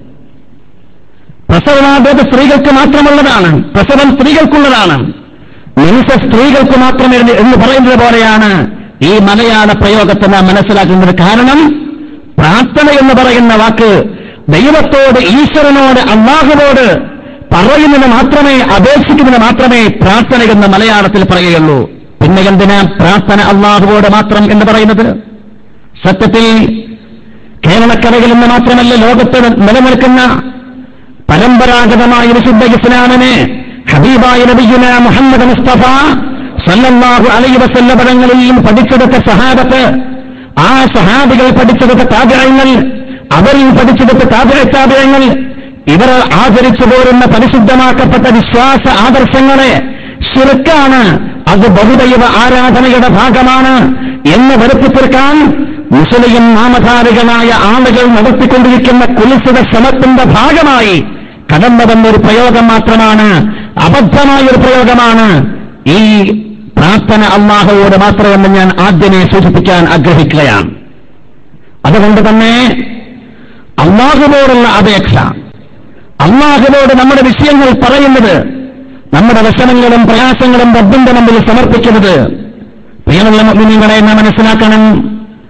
പ്രസവ വാർഡ് അത് സ്ത്രീകൾക്ക് മാത്രമുള്ളതാണ് പ്രസവം സ്ത്രീകൾക്കുള്ളതാണ് നിമിഷ സ്ത്രീകൾക്ക് മാത്രം എന്ന് എന്ന് പറയുന്നത് പോലെയാണ് ഈ മലയാള പ്രയോഗത്തെ നാം മനസ്സിലാക്കുന്നത് കാരണം പ്രാർത്ഥന എന്ന് പറയുന്ന വാക്ക് ദൈവത്തോട് ഈശ്വരനോട് അള്ളാഹുവോട് പറയുന്നതിന് മാത്രമേ അപേക്ഷിക്കുന്നതിന് മാത്രമേ പ്രാർത്ഥന എന്ന് മലയാളത്തിൽ പറയുകയുള്ളൂ പിന്നെ എന്തിനാ പ്രാർത്ഥന അള്ളാഹുവോട് മാത്രം എന്ന് പറയുന്നത് സത്യത്തിൽ കേരളക്കരയിൽ നിന്ന് മാത്രമല്ല ലോകത്ത് നിലനിൽക്കുന്ന പരമ്പരാഗതമായ വിശുദ്ധ ഇസ്ലാമിനെ ഹബീബായ നബിയുന മുഹമ്മദ് മുസ്തഫ സല്ലല്ലാഹു അലൈഹി വസല്ല പദങ്ങളിലും പഠിച്ചെടുത്ത സഹാബത്ത് ആ സഹാബികൾ പഠിച്ചെടുത്ത താപയങ്ങൾ അവരിൽ പഠിച്ചെടുത്ത താപയത്താപയങ്ങൾ ഇവർ ആചരിച്ചു പോരുന്ന പരിശുദ്ധമാക്കപ്പെട്ട വിശ്വാസ ആദർശങ്ങളെ ശിർക്കാണ് അത് ബഹുദൈവ ആരാധനയുടെ ഭാഗമാണ് എന്ന് വരുത്തി തീർക്കാൻ മുസ്ലിം നാമധാരികളായ ആളുകൾ നടത്തിക്കൊണ്ടിരിക്കുന്ന കുലിസിത ശ്രമത്തിന്റെ ഭാഗമായി കടന്നു വന്നൊരു പ്രയോഗം മാത്രമാണ് അബദ്ധമായൊരു പ്രയോഗമാണ് ഈ പ്രാർത്ഥന അള്ളാഹുവോട് മാത്രമെന്ന് ഞാൻ ആദ്യമേ സൂചിപ്പിക്കാൻ ആഗ്രഹിക്കുകയാണ് അതുകൊണ്ട് തന്നെ അള്ളാഹുവോടുള്ള അപേക്ഷ അള്ളാഹുവോട് നമ്മുടെ വിഷയങ്ങൾ പറയുന്നത് നമ്മുടെ വിഷമങ്ങളും പ്രയാസങ്ങളും റബ്ബിന്റെ മുമ്പിൽ സമർപ്പിക്കുന്നത് പ്രിയമുള്ള മുന്നിങ്ങളെ നാം മനസ്സിലാക്കണം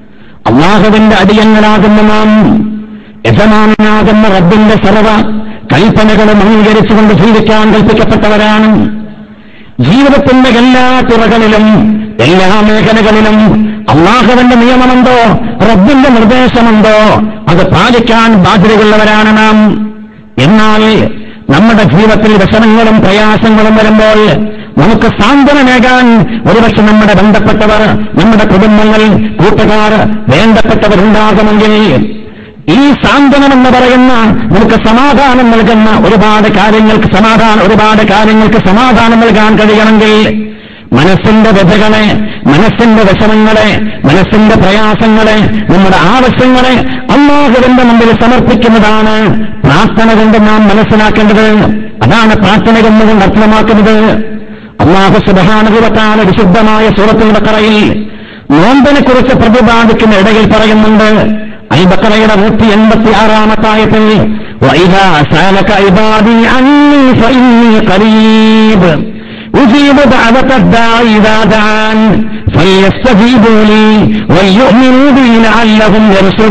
അള്ളാഹുവിന്റെ അടിയങ്ങളാകുന്ന നാം യജമാനാകുന്ന റബ്ബിന്റെ സർവ കൽപ്പനകളും അംഗീകരിച്ചുകൊണ്ട് ജീവിക്കാൻ കൽപ്പിക്കപ്പെട്ടവരാണ് ജീവിതത്തിന്റെ എല്ലാ തുറകളിലും എല്ലാ മേഖലകളിലും അള്ളാഹുവിന്റെ നിയമമുണ്ടോ റബ്ബിന്റെ നിർദ്ദേശമുണ്ടോ അത് പാലിക്കാൻ ബാധ്യതയുള്ളവരാണ് നാം എന്നാൽ നമ്മുടെ ജീവിതത്തിൽ വിഷമങ്ങളും പ്രയാസങ്ങളും വരുമ്പോൾ നമുക്ക് സാന്ത്വനമേകാൻ ഒരുപക്ഷെ നമ്മുടെ ബന്ധപ്പെട്ടവർ നമ്മുടെ കുടുംബങ്ങൾ കൂട്ടുകാർ വേണ്ടപ്പെട്ടവരുണ്ടാകുമെങ്കിൽ ഈ സാന്ത്വനം എന്ന് പറയുന്ന നമുക്ക് സമാധാനം നൽകുന്ന ഒരുപാട് കാര്യങ്ങൾക്ക് സമാധാനം ഒരുപാട് കാര്യങ്ങൾക്ക് സമാധാനം നൽകാൻ കഴിയണമെങ്കിൽ മനസ്സിന്റെ വ്യഥകളെ മനസ്സിന്റെ വിഷമങ്ങളെ മനസ്സിന്റെ പ്രയാസങ്ങളെ നമ്മുടെ ആവശ്യങ്ങളെ അള്ളാഹുവിന്റെ മുമ്പിൽ സമർപ്പിക്കുന്നതാണ് പ്രാർത്ഥന കൊണ്ട് നാം മനസ്സിലാക്കേണ്ടത് അതാണ് പ്രാർത്ഥന കൊണ്ടുകൊണ്ട് അർത്ഥമാക്കുന്നത് അള്ളാഹു സുബാനുഭവത്താണ് വിശുദ്ധമായ സൂറത്തുൽ ബക്കറയിൽ നോമ്പിനെ കുറിച്ച് പ്രതിപാദിക്കുന്ന ഇടയിൽ പറയുന്നുണ്ട് അൽ ബക്കറയുടെ നൂറ്റി എൺപത്തി ആറാമത്തായത്തിൽ وإذا سألك عبادي عني فإني قريب أجيب دعوة الداعي إذا دعان فليستجيبوا لي وليؤمنوا بي لعلهم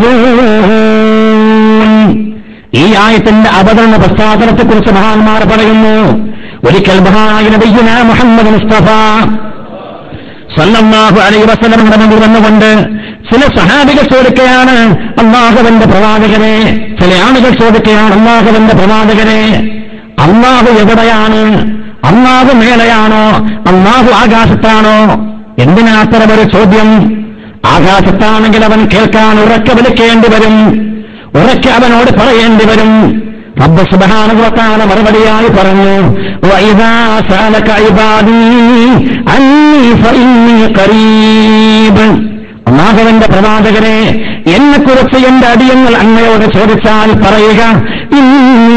يرشدون ഈ ആയത്തിന്റെ അവതരണ പശ്ചാത്തലത്തെക്കുറിച്ച് മഹാന്മാർ പറയുന്നു ഒരിക്കൽ മഹാനായ നബിയുന മുഹമ്മദ് മുസ്തഫ സല്ലല്ലാഹു അലൈഹി വസല്ലം മുന്നിൽ വന്നുകൊണ്ട് ചില സഹാബികൾ ചോദിക്കുകയാണ് അള്ളാഹുവിന്റെ പ്രവാചകനെ ചില ആളുകൾ ചോദിക്കുകയാണ് അള്ളാഹുവിന്റെ പ്രവാചകനെ അള്ളാഹു എവിടെയാണ് അള്ളാഹു മേലെയാണോ അള്ളാഹു ആകാശത്താണോ എന്തിനാ അത്തരമൊരു ചോദ്യം ആകാശത്താണെങ്കിൽ അവൻ കേൾക്കാൻ ഉറക്കെ വിളിക്കേണ്ടി വരും ഉറക്കെ അവനോട് പറയേണ്ടി വരും റബ്ബ് സുബ്ഹാനഹുവതആല മറുപടിയായി പറഞ്ഞു വഇദാ സഅലക ഇബാദി അന്നി ഫഇന്നി ഖരീബ് അള്ളാഹുവിന്റെ പ്രവാചകനെ എന്നെക്കുറിച്ച് എന്റെ അടിയങ്ങൾ അങ്ങയോട് ചോദിച്ചാൽ പറയുക ഇന്നി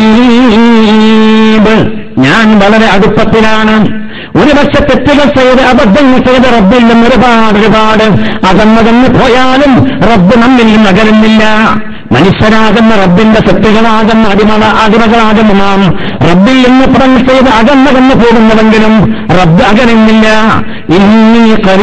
ഖരീബ് ഞാൻ വളരെ അടുപ്പത്തിലാണ് ഒരുപക്ഷെ തെറ്റുകൾ ചെയ്ത് അബദ്ധങ്ങൾ ചെയ്ത് റബ്ബിൽ നിന്നും ഒരുപാട് ഒരുപാട് അകന്നകന്ന് പോയാലും റബ്ബ് നമ്മിൽ നിന്ന് അകലുന്നില്ല മനുഷ്യരാകുന്ന റബ്ബിന്റെ ശക്തികളാകുന്ന അടിമ അടിമകളാകുന്ന നാം റബ്ബിൽ നിന്ന് പുറങ്ങൾ ചെയ്ത് അകന്നകന്ന് പോകുന്നുവെങ്കിലും റബ്ബ് അകലുന്നില്ല ഇന്നീ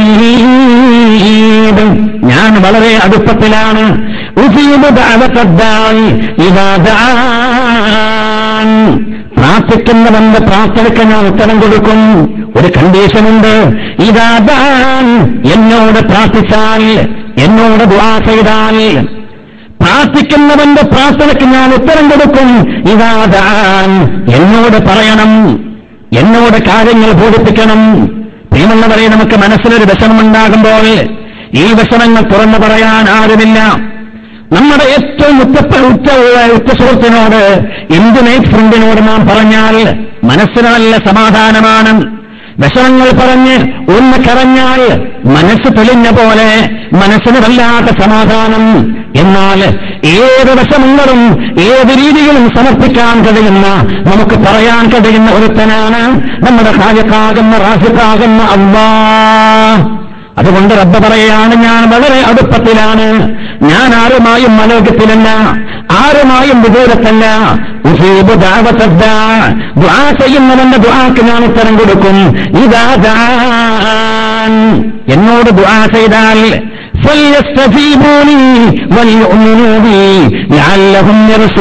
കരീബ് ഞാൻ വളരെ അടുപ്പത്തിലാണ് ഉസീബ് ദഅവത്തദ്ദാഇ ഇദാ ദആൻ പ്രാർത്ഥിക്കുന്നവന്റെ പ്രാർത്ഥനയ്ക്ക് ഞാൻ ഉത്തരം കൊടുക്കും ഒരു കണ്ടീഷനുണ്ട് ഇതാദാൻ എന്നോട് പ്രാർത്ഥിച്ചാൽ എന്നോട് ദുആ ചെയ്താൽ പ്രാർത്ഥിക്കുന്നവന്റെ പ്രാർത്ഥനയ്ക്ക് ഞാൻ ഉത്തരം കൊടുക്കും ഇതാദാൻ എന്നോട് പറയണം എന്നോട് കാര്യങ്ങൾ ബോധിപ്പിക്കണം പ്രിയമുള്ളവരെ നമുക്ക് മനസ്സിലൊരു വിഷമമുണ്ടാകുമ്പോൾ ഈ വിഷമങ്ങൾ തുറന്നു പറയാൻ ആരുമില്ല നമ്മുടെ ഏറ്റവും ഉറ്റപ്പ ഉറ്റ ഉറ്റ സുഹൃത്തിനോട് ഇന്ത്യനൈറ്റ് ഫ്രണ്ടിനോട് നാം പറഞ്ഞാൽ മനസ്സിന് നല്ല സമാധാനമാണ് വിഷമങ്ങൾ പറഞ്ഞ് ഒന്ന് കറഞ്ഞാൽ മനസ്സ് തെളിഞ്ഞ പോലെ മനസ്സിന് വല്ലാത്ത സമാധാനം എന്നാൽ ഏത് വിഷമങ്ങളും ഏത് രീതിയിലും സമർപ്പിക്കാൻ കഴിയുന്ന നമുക്ക് പറയാൻ കഴിയുന്ന ഒരുത്തനാണ് നമ്മുടെ ഹാജക്കാകുന്ന റാസിക്കാകുന്ന അള്ളാ അതുകൊണ്ട് റബ്ബ് പറയുകയാണ് ഞാൻ വളരെ അടുപ്പത്തിലാണ് ഞാൻ ആരുമായും അലോകത്തിലല്ല ആരുമായും വിദൂരത്തല്ല ഉസീബ് ദഅവത്തദ്ദ. ദുആ ചെയ്യുന്നവന്റെ ദുആക്ക് ഞാൻ ഉത്തരം കൊടുക്കും ഇതാ ദാൻ. എന്നോട് ദുആ ചെയ്താൽ فليستجيبوا لي وليؤمنوا بي لعلهم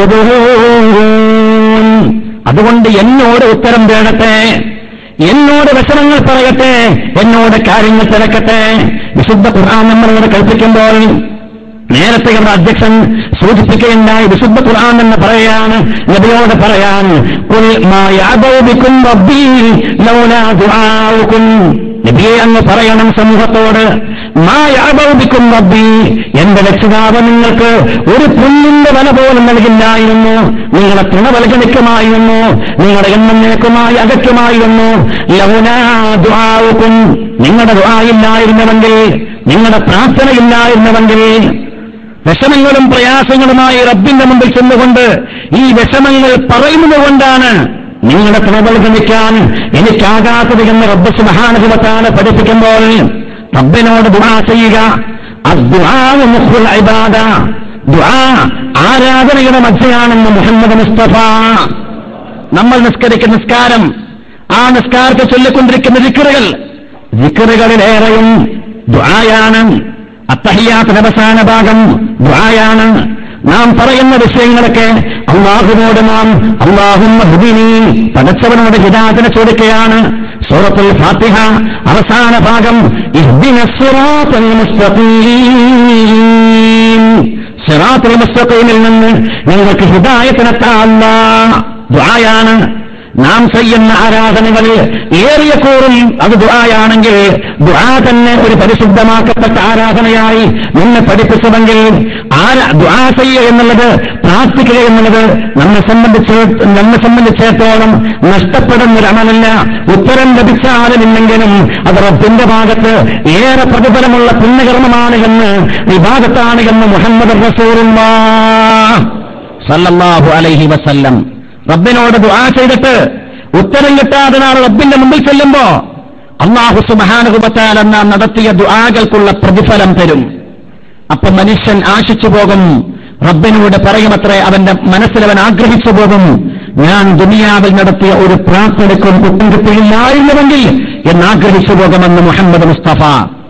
يرشدون അതുകൊണ്ട് എന്നോട് ഉത്തരം തേടട്ടെ എന്നോട് വിഷമങ്ങൾ പറയട്ടെ എന്നോട് കാര്യങ്ങൾ തിരക്കട്ടെ വിശുദ്ധ ഖുർആൻ നമ്മളോട് കൽപ്പിക്കുമ്പോൾ നേരത്തെ നമ്മുടെ അധ്യക്ഷൻ സൂചിപ്പിക്കുകയുണ്ടായി വിശുദ്ധ ഖുർആൻ എന്ന് പറയാണ് നബിയോട് പറയാൻ "ഖുൽ മാ യഅബഉ ബിക്കും റബ്ബീ ലൗലാ ദുആഉക്കും." നബിയെ അങ്ങ് പറയണം സമൂഹത്തോട് മാ യഅബഉ ബിക്കും റബ്ബീ എന്റെ രക്ഷിതാവ് നിങ്ങൾക്ക് ഒരു പുല്ലിന്റെ വില പോലും നൽകില്ലായിരുന്നു നിങ്ങളെ തൃണവൽഗണിക്കുമായിരുന്നു നിങ്ങളെ എന്നേക്കുമായി അകറ്റുമായിരുന്നു ലൗലാ ദുആഉക്കും നിങ്ങളുടെ ദുആയില്ലായിരുന്നുവെങ്കിൽ നിങ്ങളുടെ പ്രാർത്ഥനയില്ലായിരുന്നുവെങ്കിൽ വിഷമങ്ങളും പ്രയാസങ്ങളുമായി റബ്ബിന്റെ മുമ്പിൽ ചെന്നുകൊണ്ട് ഈ വിഷമങ്ങൾ പറയുന്നത് കൊണ്ടാണ് നിങ്ങളുടെ പ്രബൽ ഗമിക്കാൻ എനിക്കാകാത്തത് എന്ന് റബ്ബ് സുബഹാനുഭവത്താണ് പഠിപ്പിക്കുമ്പോൾ റബ്ബിനോട് ദുആ ചെയ്യുക അദ്ദുആ മുഖ്ഉൽ ഇബാദ ദുആ ആരാധനയുടെ മധ്യയാണെന്ന് മുഹമ്മദ് മുസ്തഫ നമ്മൾ നിസ്കരിക്കുന്ന നിസ്കാരം ആ നിസ്കാരത്തെ ചൊല്ലിക്കൊണ്ടിരിക്കുന്ന വിക്കറുകൾ വിക്കറുകളിലേറെയും ദ്വായാണ് അത്തഹിയാത്ത അവസാന ഭാഗം ദ്വായാണ് നാം പറയുന്ന വിഷയങ്ങളൊക്കെ അള്ളാഹുവിനോട് നാം അള്ളാഹും പടച്ചവനോട് ഹിദാത്തിനെ ചോദിക്കുകയാണ് സൂറത്തുൽ ഫാത്തിഹ അവസാന ഭാഗം ഇഹ്ദിനസ് സിറാത്തൽ മുസ്തഖീം സിറാത്തുൽ മുസ്തഖീമിൽ നിന്ന് നിങ്ങൾക്ക് ഹിദായത്തിനെത്താല്ല ദ്വായാണ് നാം ചെയ്യുന്ന ആരാധനകളിൽ ഏറിയ കൂറും അത് ദുആയാണെങ്കിൽ ദുആ തന്നെ ഒരു പരിശുദ്ധമാക്കപ്പെട്ട ആരാധനയായി നമ്മെ പഠിപ്പിച്ചതെങ്കിൽ ആരാ ദുആ ചെയ്യുക എന്നുള്ളത് പ്രാർത്ഥിക്കുക എന്നുള്ളത് നമ്മെ സംബന്ധിച്ച് നമ്മെ സംബന്ധിച്ചിടത്തോളം നഷ്ടപ്പെടുന്ന ഒരു അമലല്ല ഉത്തരം ലഭിച്ചാലുമില്ലെങ്കിലും അത് റബ്ബിന്റെ ഭാഗത്ത് ഏറെ പ്രതിഫലമുള്ള പുണ്യകർമ്മമാണ് എന്ന് വിഭാഗത്താണ് എന്ന് മുഹമ്മദ് റസൂലുള്ള സല്ലല്ലാഹു അലൈഹി വസല്ലം റബ്ബിനോട് ദുആ ചെയ്തിട്ട് ഉത്തരം കിട്ടാതെ നാളെ റബ്ബിന്റെ മുമ്പിൽ ചെല്ലുമ്പോ അള്ളാഹു സുബാനുകുബത്താൽ നാം നടത്തിയ ദുആകൾക്കുള്ള പ്രതിഫലം തരും അപ്പൊ മനുഷ്യൻ ആശിച്ചു പോകും റബ്ബിനോട് പറയുമത്രേ അവന്റെ മനസ്സിലവൻ ആഗ്രഹിച്ചു പോകും ഞാൻ ദുനിയാവിൽ നടത്തിയ ഒരു പ്രാർത്ഥനയ്ക്കും കുറ്റം കിട്ടിയില്ലായിരുന്നുവെങ്കിൽ എന്നാഗ്രഹിച്ചു പോകുമെന്ന് മുഹമ്മദ് മുസ്തഫ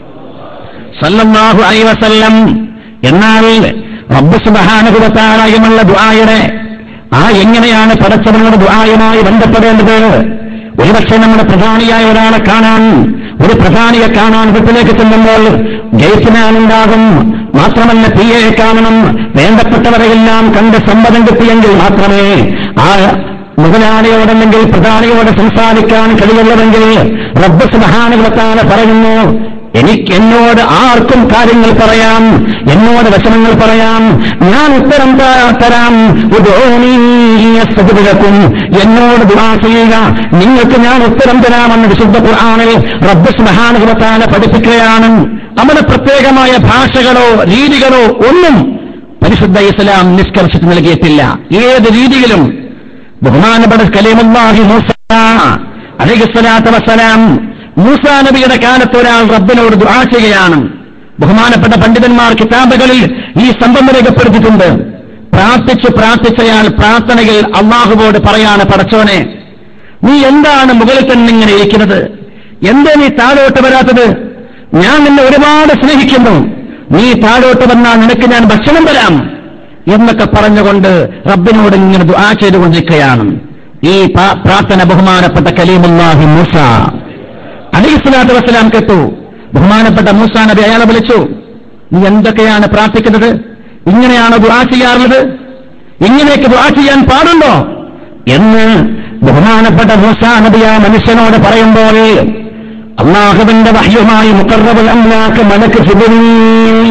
സല്ലല്ലാഹു അലൈഹി വസല്ലം എന്നാൽ റബ്ബ് സുബഹാനുഭവത്താലായുമുള്ള ദുആയുടെ ആ എങ്ങനെയാണ് പടച്ചവനോട് ദുആയുമായി ബന്ധപ്പെടേണ്ടത് ഒരുപക്ഷെ നമ്മുടെ പ്രധാനിയായ ഒരാളെ കാണാൻ ഒരു പ്രധാനിയെ കാണാൻ വീട്ടിലേക്ക് ചെല്ലുമ്പോൾ ഗേറ്റ്മാൻ ഉണ്ടാകും മാത്രമല്ല പി എ കാണണം വേണ്ടപ്പെട്ടവരെയെല്ലാം കണ്ട് സമ്മതം കിട്ടിയെങ്കിൽ മാത്രമേ ആ മുതലാളിയോടല്ലെങ്കിൽ പ്രധാനിയോട് സംസാരിക്കാൻ കഴിയുള്ളതെങ്കിൽ റബ്ബ് സുബഹാനുഭവത്താല പറയുന്നു എനിക്ക് എന്നോട് ആർക്കും കാര്യങ്ങൾ പറയാം എന്നോട് വശനങ്ങൾ പറയാം ഞാൻ ഉത്തരം ത- തരാം ഉദോനീയസ്തുതികൾക്കും എന്നോട് ദുആ ചെയ്യുക നിങ്ങൾക്ക് ഞാൻ ഉത്തരം തരാമെന്ന് വിശുദ്ധ ഖുർആനിൽ റബ്ബ് സുബ്ഹാനഹുവതആല പഠിപ്പിക്കുകയാണ് നമ്മുടെ പ്രത്യേകമായ ഭാഷകളോ രീതികളോ ഒന്നും പരിശുദ്ധ ഇസ്ലാം നിഷ്കർഷിച്ച് നൽകിയിട്ടില്ല ഏത് രീതിയിലും ബഹുമാനപ്പെട്ട കലീമുല്ലാഹി മൂസ അലൈഹിസ്സലാത്തു വസ്സലാം മൂസാ നബിയുടെ കാലത്ത് ഒരാൾ റബ്ബിനോട് ദുആ ചെയ്യുകയാണ് ബഹുമാനപ്പെട്ട പണ്ഡിതന്മാർ കിതാബുകളിൽ ഈ സംഭവം രേഖപ്പെടുത്തിയിട്ടുണ്ട് പ്രാർത്ഥിച്ച് പ്രാർത്ഥിച്ചയാൾ പ്രാർത്ഥനയിൽ അള്ളാഹുവോട് പറയാണ് പടച്ചോനെ നീ എന്താണ് മുകളിൽ തന്നെ ഇങ്ങനെ ഇരിക്കുന്നത് എന്തേ നീ താഴോട്ട് വരാത്തത് ഞാൻ നിന്നെ ഒരുപാട് സ്നേഹിക്കുന്നു നീ താഴോട്ട് വന്നാൽ നിനക്ക് ഞാൻ ഭക്ഷണം തരാം എന്നൊക്കെ പറഞ്ഞുകൊണ്ട് റബ്ബിനോട് ഇങ്ങനെ ദുആ ചെയ്തുകൊണ്ടിരിക്കുകയാണ് ഈ പ്രാ- പ്രാർത്ഥന ബഹുമാനപ്പെട്ട കലീമുല്ലാഹി മൂസ അലിസ്ലാത്തു വസ്സലാം കേട്ടു ബഹുമാനപ്പെട്ട മൂസ നബി അയാളെ വിളിച്ചു നീ എന്തൊക്കെയാണ് പ്രാർത്ഥിക്കുന്നത് ഇങ്ങനെയാണോ ദുആ ചെയ്യാറുള്ളത് ഇങ്ങനെയൊക്കെ ദുആ ചെയ്യാൻ പാടുണ്ടോ എന്ന് ബഹുമാനപ്പെട്ട മൂസ നബി ആ മനുഷ്യനോട് പറയുമ്പോൾ അള്ളാഹുവിന്റെ വഹ്യുമായി മുക്കറബുൽ അമ്ലാക്ക് മലക്ക് ജിബ്രീൽ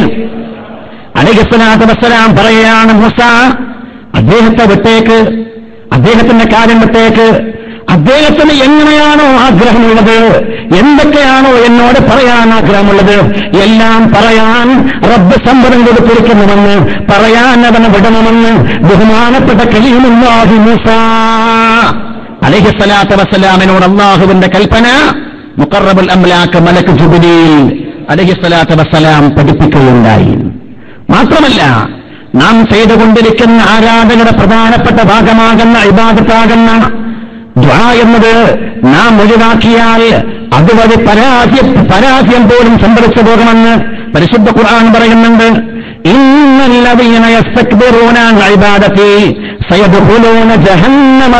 അലിഖലാത്ത് വസ്സലാം പറയുകയാണ് മൂസ അദ്ദേഹത്തെ വിട്ടേക്ക് അദ്ദേഹത്തിന്റെ കാര്യം വിട്ടേക്ക് അദ്ദേഹത്തിന് എങ്ങനെയാണോ ആഗ്രഹമുള്ളത് എന്തൊക്കെയാണോ എന്നോട് പറയാൻ ആഗ്രഹമുള്ളത് എല്ലാം പറയാൻ റബ്ബ് സമ്മതം കൊടുത്തിരിക്കുന്നുവെന്ന് പറയാൻ അവനെ വിടണമെന്ന് ബഹുമാനപ്പെട്ട കലീമുല്ലാഹി മൂസ അലഹിസ്സലാത്ത് വസ്സലാമിനോട് അള്ളാഹുവിന്റെ കൽപ്പന മുക്കറബുൽ അംലാക്ക് മലക്ക് ജുബിലിയിൽ അലഹിസ്സലാത്ത് വസ്സലാം പഠിപ്പിക്കുകയുണ്ടായി മാത്രമല്ല നാം ചെയ്തുകൊണ്ടിരിക്കുന്ന ആരാധനയുടെ പ്രധാനപ്പെട്ട ഭാഗമാകുന്ന ഇബാദത്താകുന്ന ദ്വാ എന്നത് നാം ഒഴിവാക്കിയാൽ അതുവഴി പരാജയ പരാജയം പോലും സംഭവിച്ചു പോകുമെന്ന് പരിശുദ്ധ ഖുർആൻ പറയുന്നുണ്ട് ഇന്നല്ലവീന യസ്തക്ബിറൂന അൻ ഇബാദതി സയദ്ഖുലൂന ജഹന്നമ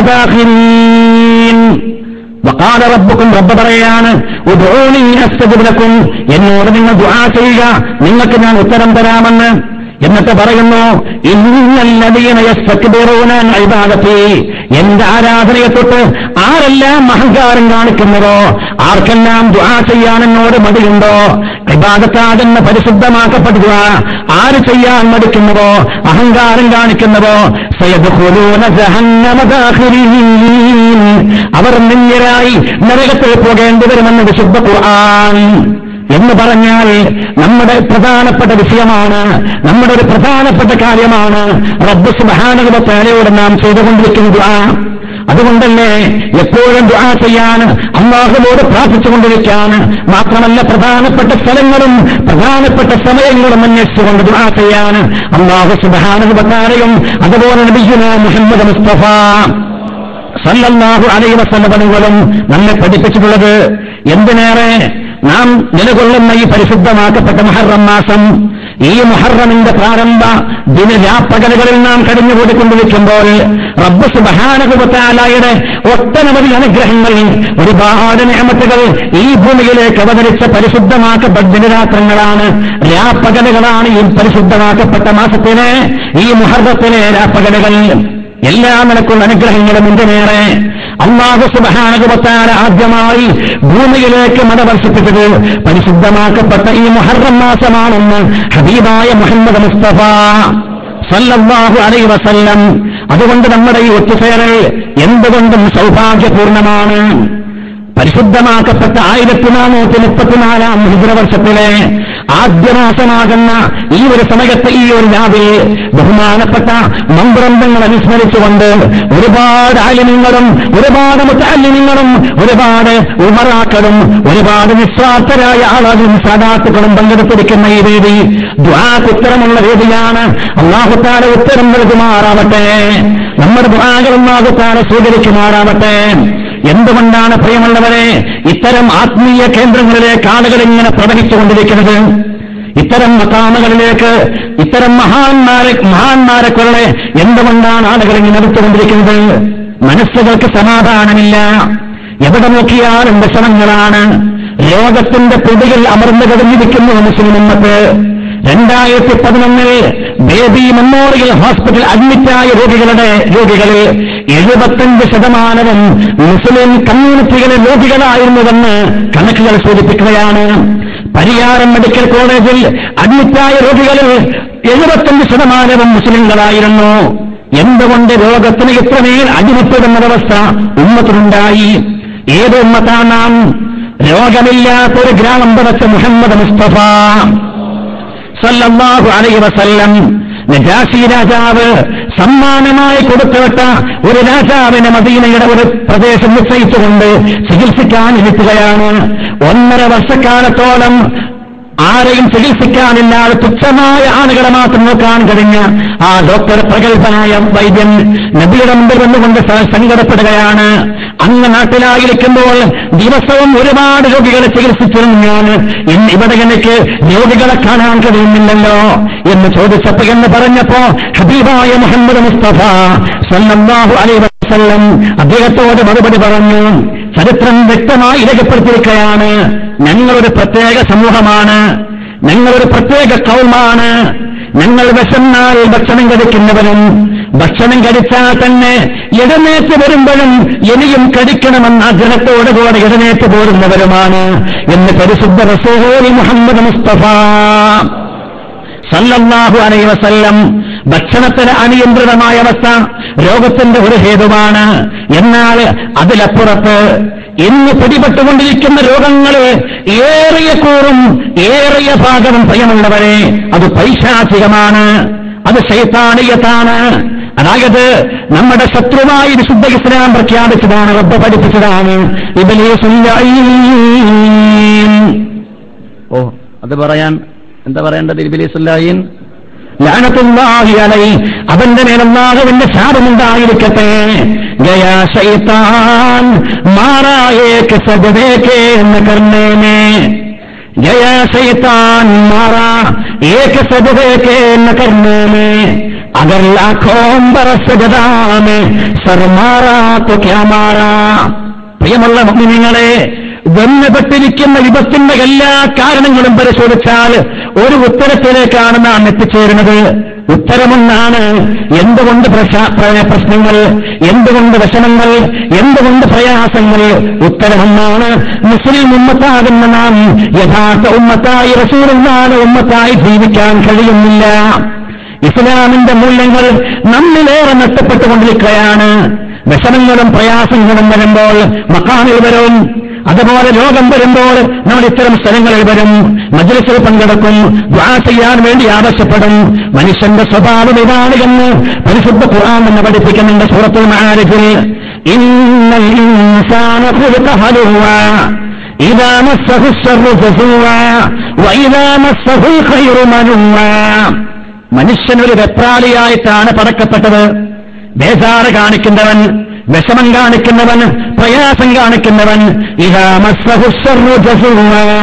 ദാഖിരീൻ വഖാല റബ്ബുക്കും റബ്ബ് പറയാണ് ഉദ്ഊനി അസ്തജിബ് ലക്കും എന്നോട് നിങ്ങൾ ദുആ ചെയ്യുക നിങ്ങൾക്ക് ഞാൻ ഉത്തരം തരാമെന്ന് എന്നിട്ട് പറയുന്നു ഇന്നല്ലദീന യസ്തക്ബിറൂന അൻ ഇബാദതി എന്റെ ആരാധനയെ തൊട്ട് ആരെല്ലാം അഹങ്കാരം കാണിക്കുന്നതോ ആർക്കെല്ലാം ദുആ ചെയ്യാൻ എന്നോട് മടിയുണ്ടോ ഇബാദത്താകുന്ന പരിശുദ്ധമാക്കപ്പെടുക ആര് ചെയ്യാൻ മടിക്കുന്നതോ അഹങ്കാരം കാണിക്കുന്നതോ സയദ്ഖുലൂന ജഹന്നമ ദാഖിരീൻ അവർ നിന്യരായി നരകത്തിൽ പോകേണ്ടി വരുമെന്ന് വിശുദ്ധ ഖുർആൻ എന്ന് പറഞ്ഞാൽ നമ്മുടെ പ്രധാനപ്പെട്ട വിഷയമാണ് നമ്മുടെ ഒരു പ്രധാനപ്പെട്ട കാര്യമാണ് റബ്ബ് സുബാനുഭവത്തേലയോട് നാം ചെയ്തുകൊണ്ടിരിക്കുന്ന ദുആ അതുകൊണ്ടല്ലേ എപ്പോഴും ദുആ ചെയ്യാൻ അള്ളാഹുവോട് പ്രാർത്ഥിച്ചുകൊണ്ടിരിക്കാൻ മാത്രമല്ല പ്രധാനപ്പെട്ട സ്ഥലങ്ങളും പ്രധാനപ്പെട്ട സമയങ്ങളും അന്വേഷിച്ചുകൊണ്ട് ദുആ ചെയ്യാൻ അള്ളാഹു സുബാനുഭവത്താരെയും അതുപോലെ നബിയുന മുഹമ്മദ് മുസ്തഫ സല്ലല്ലാഹു അലൈഹി വസല്ലമകളും നമ്മെ പഠിപ്പിച്ചിട്ടുള്ളത് എന്തിനേറെ നാം നിലകൊള്ളുന്ന ഈ പരിശുദ്ധമാക്കപ്പെട്ട മഹറം മാസം ഈ മുഹറമിന്റെ പ്രാരംഭ ദിനരാപ്പകലുകളിൽ നാം കടിഞ്ഞുകൂടിക്കൊണ്ടിരിക്കുമ്പോൾ റബ്ബ് സുബഹാനകുബത്താലയുടെ ഒട്ടനവധി അനുഗ്രഹങ്ങൾ ഒരുപാട് നിയമത്തുകൾ ഈ ഭൂമിയിലേക്ക് അവതരിച്ച പരിശുദ്ധമാക്കപ്പെട്ട ദിനരാത്രങ്ങളാണ് രാപ്പകലുകളാണ് ഈ പരിശുദ്ധമാക്കപ്പെട്ട മാസത്തിന് ഈ മുഹർദത്തിലെ രാപ്പകലുകൾ എല്ലാ നിലക്കുള്ള അനുഗ്രഹങ്ങളും എന്തിനേറെ അള്ളാഹു സുബഹാനകുബത്താല ആദ്യമായി ഭൂമിയിലേക്ക് മത വർഷിപ്പിച്ചത് പരിശുദ്ധമാക്കപ്പെട്ട ഈ മുഹറം മാസമാണെന്ന് ഹബീബായ മുഹമ്മദ് മുസ്തഫ സല്ലല്ലാഹു അലൈ വസല്ലം അതുകൊണ്ട് നമ്മുടെ ഈ ഒത്തുചേരൽ എന്തുകൊണ്ടും സൗഭാഗ്യപൂർണമാണ് പരിശുദ്ധമാക്കപ്പെട്ട ആയിരത്തി നാനൂറ്റി മുപ്പത്തിനാലാം ഹിജറവർഷത്തിലെ ആദ്യമാസമാകുന്ന ഈ ഒരു സമയത്ത് ഈ ഒരു രാവിൽ ബഹുമാനപ്പെട്ട മന്ത്രങ്ങൾ അനുസ്മരിച്ചുകൊണ്ട് ഒരുപാട് ആലിമ്യങ്ങളും ഒരുപാട് മുത്താലിമ്യങ്ങളും ഒരുപാട് ഉമറാക്കളും ഒരുപാട് നിസ്വാർത്ഥരായ ആളുകളും സാധാത്തുക്കളും പങ്കെടുത്തിരിക്കുന്ന ഈ വേദി ദ്വാക്കുത്തരമുള്ള വേദിയാണ് അള്ളാഹുത്താല ഉത്തരം നൽകുമാറാവട്ടെ നമ്മുടെ ദ്വാകൾ അള്ളാഹുത്താല സ്വീകരിക്കുമാറാവട്ടെ എന്തുകൊണ്ടാണ് പ്രിയമുള്ളവരെ ഇത്തരം ആത്മീയ കേന്ദ്രങ്ങളിലേക്ക് ആളുകൾ ഇങ്ങനെ പ്രവഹിച്ചുകൊണ്ടിരിക്കുന്നത് ഇത്തരം മക്കാമകളിലേക്ക് ഇത്തരം മഹാന്മാരെ മഹാന്മാരെ കൊള്ളെ എന്തുകൊണ്ടാണ് ആളുകൾ ഇങ്ങനെ എടുത്തുകൊണ്ടിരിക്കുന്നത് മനസ്സുകൾക്ക് സമാധാനമില്ല എവിടെ നോക്കിയാലും വിഷമങ്ങളാണ് രോഗത്തിന്റെ പിടികൾ അമർന്നു കിടന്നിരിക്കുന്നു മുസ്ലിം ഉമ്മത്ത് രണ്ടായിരത്തി പതിനൊന്നിൽ ബേബി മെമ്മോറിയൽ ഹോസ്പിറ്റൽ അഡ്മിറ്റായ രോഗികളുടെ രോഗികളിൽ എഴുപത്തഞ്ച് ശതമാനവും മുസ്ലിം കമ്മ്യൂണിറ്റികളിലെ രോഗികളായിരുന്നുവെന്ന് കണക്കുകൾ സൂചിപ്പിക്കുകയാണ് പരിയാരം മെഡിക്കൽ കോളേജിൽ അഡ്മിറ്റായ രോഗികളിൽ എഴുപത്തഞ്ച് ശതമാനവും മുസ്ലിങ്ങളായിരുന്നു എന്തുകൊണ്ട് രോഗത്തിന് ഇത്രമേൽ അടിമപ്പെടുന്നൊരവസ്ഥ ഉമ്മത്തിനുണ്ടായി ഏത് ഉമ്മത്താണ് നാം രോഗമില്ലാത്തൊരു ഗ്രാമം പടച്ച മുഹമ്മദ് മുസ്തഫ സല്ലല്ലാഹു അലൈഹി വസല്ലം നജാസി രാജാവ് സമ്മാനമായി കൊടുത്തുവിട്ട ഒരു രാജാവിനെ മദീനയുടെ ഒരു പ്രദേശം നിശ്ചയിച്ചുകൊണ്ട് ചികിത്സിക്കാൻ ഇരുത്തുകയാണ് ഒന്നര വർഷക്കാലത്തോളം ആരെയും ചികിത്സിക്കാനില്ലാതെ തുച്ഛമായ ആളുകളെ മാത്രം നോക്കാൻ കഴിഞ്ഞ ആ ഡോക്ടർ പ്രഗത്ഭനായ വൈദ്യൻ നബിയുടെ മുമ്പിൽ വന്നുകൊണ്ട് സ- സങ്കടപ്പെടുകയാണ് അങ്ങ് നാട്ടിലായിരിക്കുമ്പോൾ ദിവസവും ഒരുപാട് രോഗികളെ ചികിത്സിച്ചിരുന്നു ഞാൻ ഇന്ന് ഇവിടെ എനിക്ക് രോഗികളെ കാണാൻ കഴിയുന്നില്ലല്ലോ എന്ന് ചോദിച്ചപ്പോ എന്ന് പറഞ്ഞപ്പോ ഹബീബായ മുഹമ്മദ് മുസ്തഫ സല്ലല്ലാഹു അലൈഹി വസല്ലം അദ്ദേഹത്തോട് മറുപടി പറഞ്ഞു ചരിത്രം വ്യക്തമായി രേഖപ്പെടുത്തിയിരിക്കുകയാണ് ഞങ്ങളൊരു പ്രത്യേക സമൂഹമാണ് ഞങ്ങളൊരു പ്രത്യേക കൗമാണ് ഞങ്ങൾ വിശന്നാൽ ഭക്ഷണം കഴിക്കുന്നവരും ഭക്ഷണം കഴിച്ചാൽ തന്നെ എഴുന്നേറ്റ് വരുമ്പോഴും ഇനിയും കടിക്കണമെന്ന ആഗ്രഹത്തോടുകൂടെ എഴുന്നേറ്റ് പോരുന്നവരുമാണ് എന്ന് പരിശുദ്ധ റസൂൽ മുഹമ്മദ് മുസ്തഫ സല്ലല്ലാഹു അലൈഹി വസല്ലം ഭക്ഷണത്തിന് അനിയന്ത്രിതമായ അവസ്ഥ രോഗത്തിന്റെ ഒരു ഹേതുവാണ് എന്നാൽ അതിലപ്പുറത്ത് ഇന്ന് പിടിപെട്ടുകൊണ്ടിരിക്കുന്ന രോഗങ്ങൾ ഏറിയ കൂറും ഏറിയ ഭാഗവും ഭയമുള്ളവരെ അത് പൈശാചികമാണ് അത് ശൈത്താനീയത്താണ് അതായത് നമ്മുടെ ശത്രുവായി വിശുദ്ധ ഇസ്ലാം പ്രഖ്യാപിച്ചതാണ് റബ്ബ് പഠിപ്പിച്ചതാണ് ഇബലീസുല്ലഈൻ ഓ അത് പറയാൻ എന്താ പറയേണ്ടത് ഇബിലിസുല്ലായിൻ ലാനത്തുല്ലാഹി അലൈ അവന്റെ മേൽ അല്ലാഹുവിന്റെ ശാപമുണ്ടായിരിക്കട്ടെ ഗയാ ശൈത്താൻ മാറായേക്ക് സജദേക്ക് എന്ന് കർണേനെ ഗയാ ശൈത്താൻ മാറാ ഏക്ക് സജദേക്ക് എന്ന് കർണേനെ അഗർ ലാഖോം ബറസജദാമെ സർമാറാ तो क्या മാറാ പ്രിയമുള്ള മുഅ്മിനീങ്ങളെ ബന്ധപ്പെട്ടിരിക്കുന്ന വിപത്തിന്റെ എല്ലാ കാരണങ്ങളും പരിശോധിച്ചാൽ ഒരു ഉത്തരത്തിലേക്കാണ് നാം എത്തിച്ചേരുന്നത് ഉത്തരമൊന്നാണ് എന്തുകൊണ്ട് പ്രശാ- പ്ര- പ്രശ്നങ്ങൾ എന്തുകൊണ്ട് വിഷമങ്ങൾ എന്തുകൊണ്ട് പ്രയാസങ്ങൾ ഉത്തരമൊന്നാണ് മുസ്ലിം ഉമ്മത്താകുന്ന നാം യഥാർത്ഥ ഉമ്മത്തായി റസൂലുള്ളാഹിന്റെ ഉമ്മത്തായി ജീവിക്കാൻ കഴിയുന്നില്ല ഇസ്ലാമിന്റെ മൂല്യങ്ങൾ നമ്മിലേറെ നഷ്ടപ്പെട്ടുകൊണ്ടിരിക്കുകയാണ് വിഷമങ്ങളും പ്രയാസങ്ങളും വരുമ്പോൾ മക്കാനിൽ വരും അതുപോലെ രോഗം വരുമ്പോൾ നമ്മൾ ഇത്തരം സ്ഥലങ്ങളിൽ വരും മജ്ലിസിൽ പങ്കെടുക്കും ദ്വാ ചെയ്യാൻ വേണ്ടി ആവശ്യപ്പെടും മനുഷ്യന്റെ സ്വഭാവം ഇതാണ് എന്ന് പരിശുദ്ധ ഖുർആൻ എന്ന് പഠിപ്പിക്കുന്നുണ്ട് സൂറത്തുൽ മആരിഫിൽ ഇന്നൽ ഇൻസാന ഖുലിഖ ഹലുവാ إذا مسه الشر جزوعا وإذا مسه الخير منوعا മനുഷ്യൻ ഒരു വെപ്രാളിയായിട്ടാണ് പടക്കപ്പെട്ടത് ബേജാറ് കാണിക്കുന്നവൻ വിഷമം കാണിക്കുന്നവൻ പ്രയാസം കാണിക്കുന്നവൻ ഇതാ മസ്സഹു ശർറു ജസൂഅ.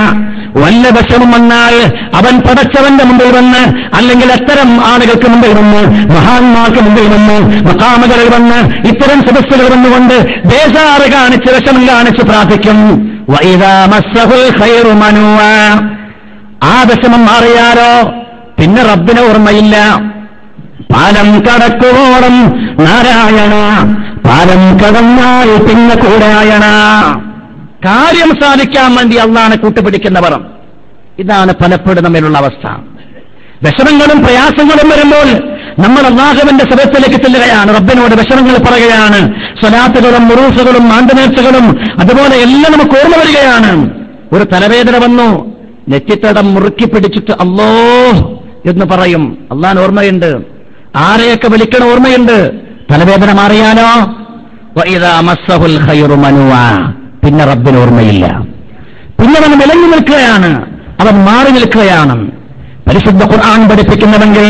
വല്ല വിഷമം വന്നാൽ അവൻ പടച്ചവന്റെ മുമ്പിൽ വന്ന് അല്ലെങ്കിൽ അത്തരം ആളുകൾക്ക് മുമ്പിൽ വന്ന് മഹാന്മാർക്ക് മുമ്പിൽ വന്ന് മക്കാമകളിൽ വന്ന് ഇത്തരം സദസ്സുകൾ വന്നുകൊണ്ട് ബേജാറ് കാണിച്ച് വിഷമം കാണിച്ച് പ്രാർത്ഥിക്കും വൈദാ മസ്സഹുൽ ഖൈറു മനുവ. ആ വിഷമം മാറിയാലോ പിന്നെ റബ്ബിന് ഓർമ്മയില്ല പാലം കടക്കുവോളം നാരായണ പാലം കടന്നാൽ പിന്നെ കൂടായണ കാര്യം സാധിക്കാൻ വേണ്ടി അള്ളാണ് കൂട്ടുപിടിക്കുന്നവർ ഇതാണ് പലപ്പോഴും തമ്മിലുള്ള അവസ്ഥ വിഷമങ്ങളും പ്രയാസങ്ങളും വരുമ്പോൾ നമ്മൾ അള്ളാഹുവിന്റെ സദസ്സിലേക്ക് ചെല്ലുകയാണ് റബ്ബിനോട് വിഷമങ്ങൾ പറയുകയാണ് സ്വലാത്തുകളും മുറൂസുകളും മാണ്ടനേർച്ചകളും അതുപോലെ എല്ലാം നമുക്ക് ഓർമ്മ വരികയാണ് ഒരു തലവേദന വന്നു നെറ്റിത്തടം മുറുക്കി പിടിച്ചിട്ട് അല്ലോ എന്ന് പറയും അള്ളാൻ ഓർമ്മയുണ്ട് ആരെയൊക്കെ വിളിക്കണ ഓർമ്മയുണ്ട് തലവേദന മാറിയാലോ വഇദാ മസ്സഹുൽ ഖൈറു മനുവാ. പിന്നെ റബ്ബിന് ഓർമ്മയില്ല പിന്നെ അവൻ വിലങ്ങി നിൽക്കുകയാണ് അവൻ മാറി നിൽക്കുകയാണ് പരിശുദ്ധ ഖുർആൻ പഠിപ്പിക്കുന്നവെങ്കിൽ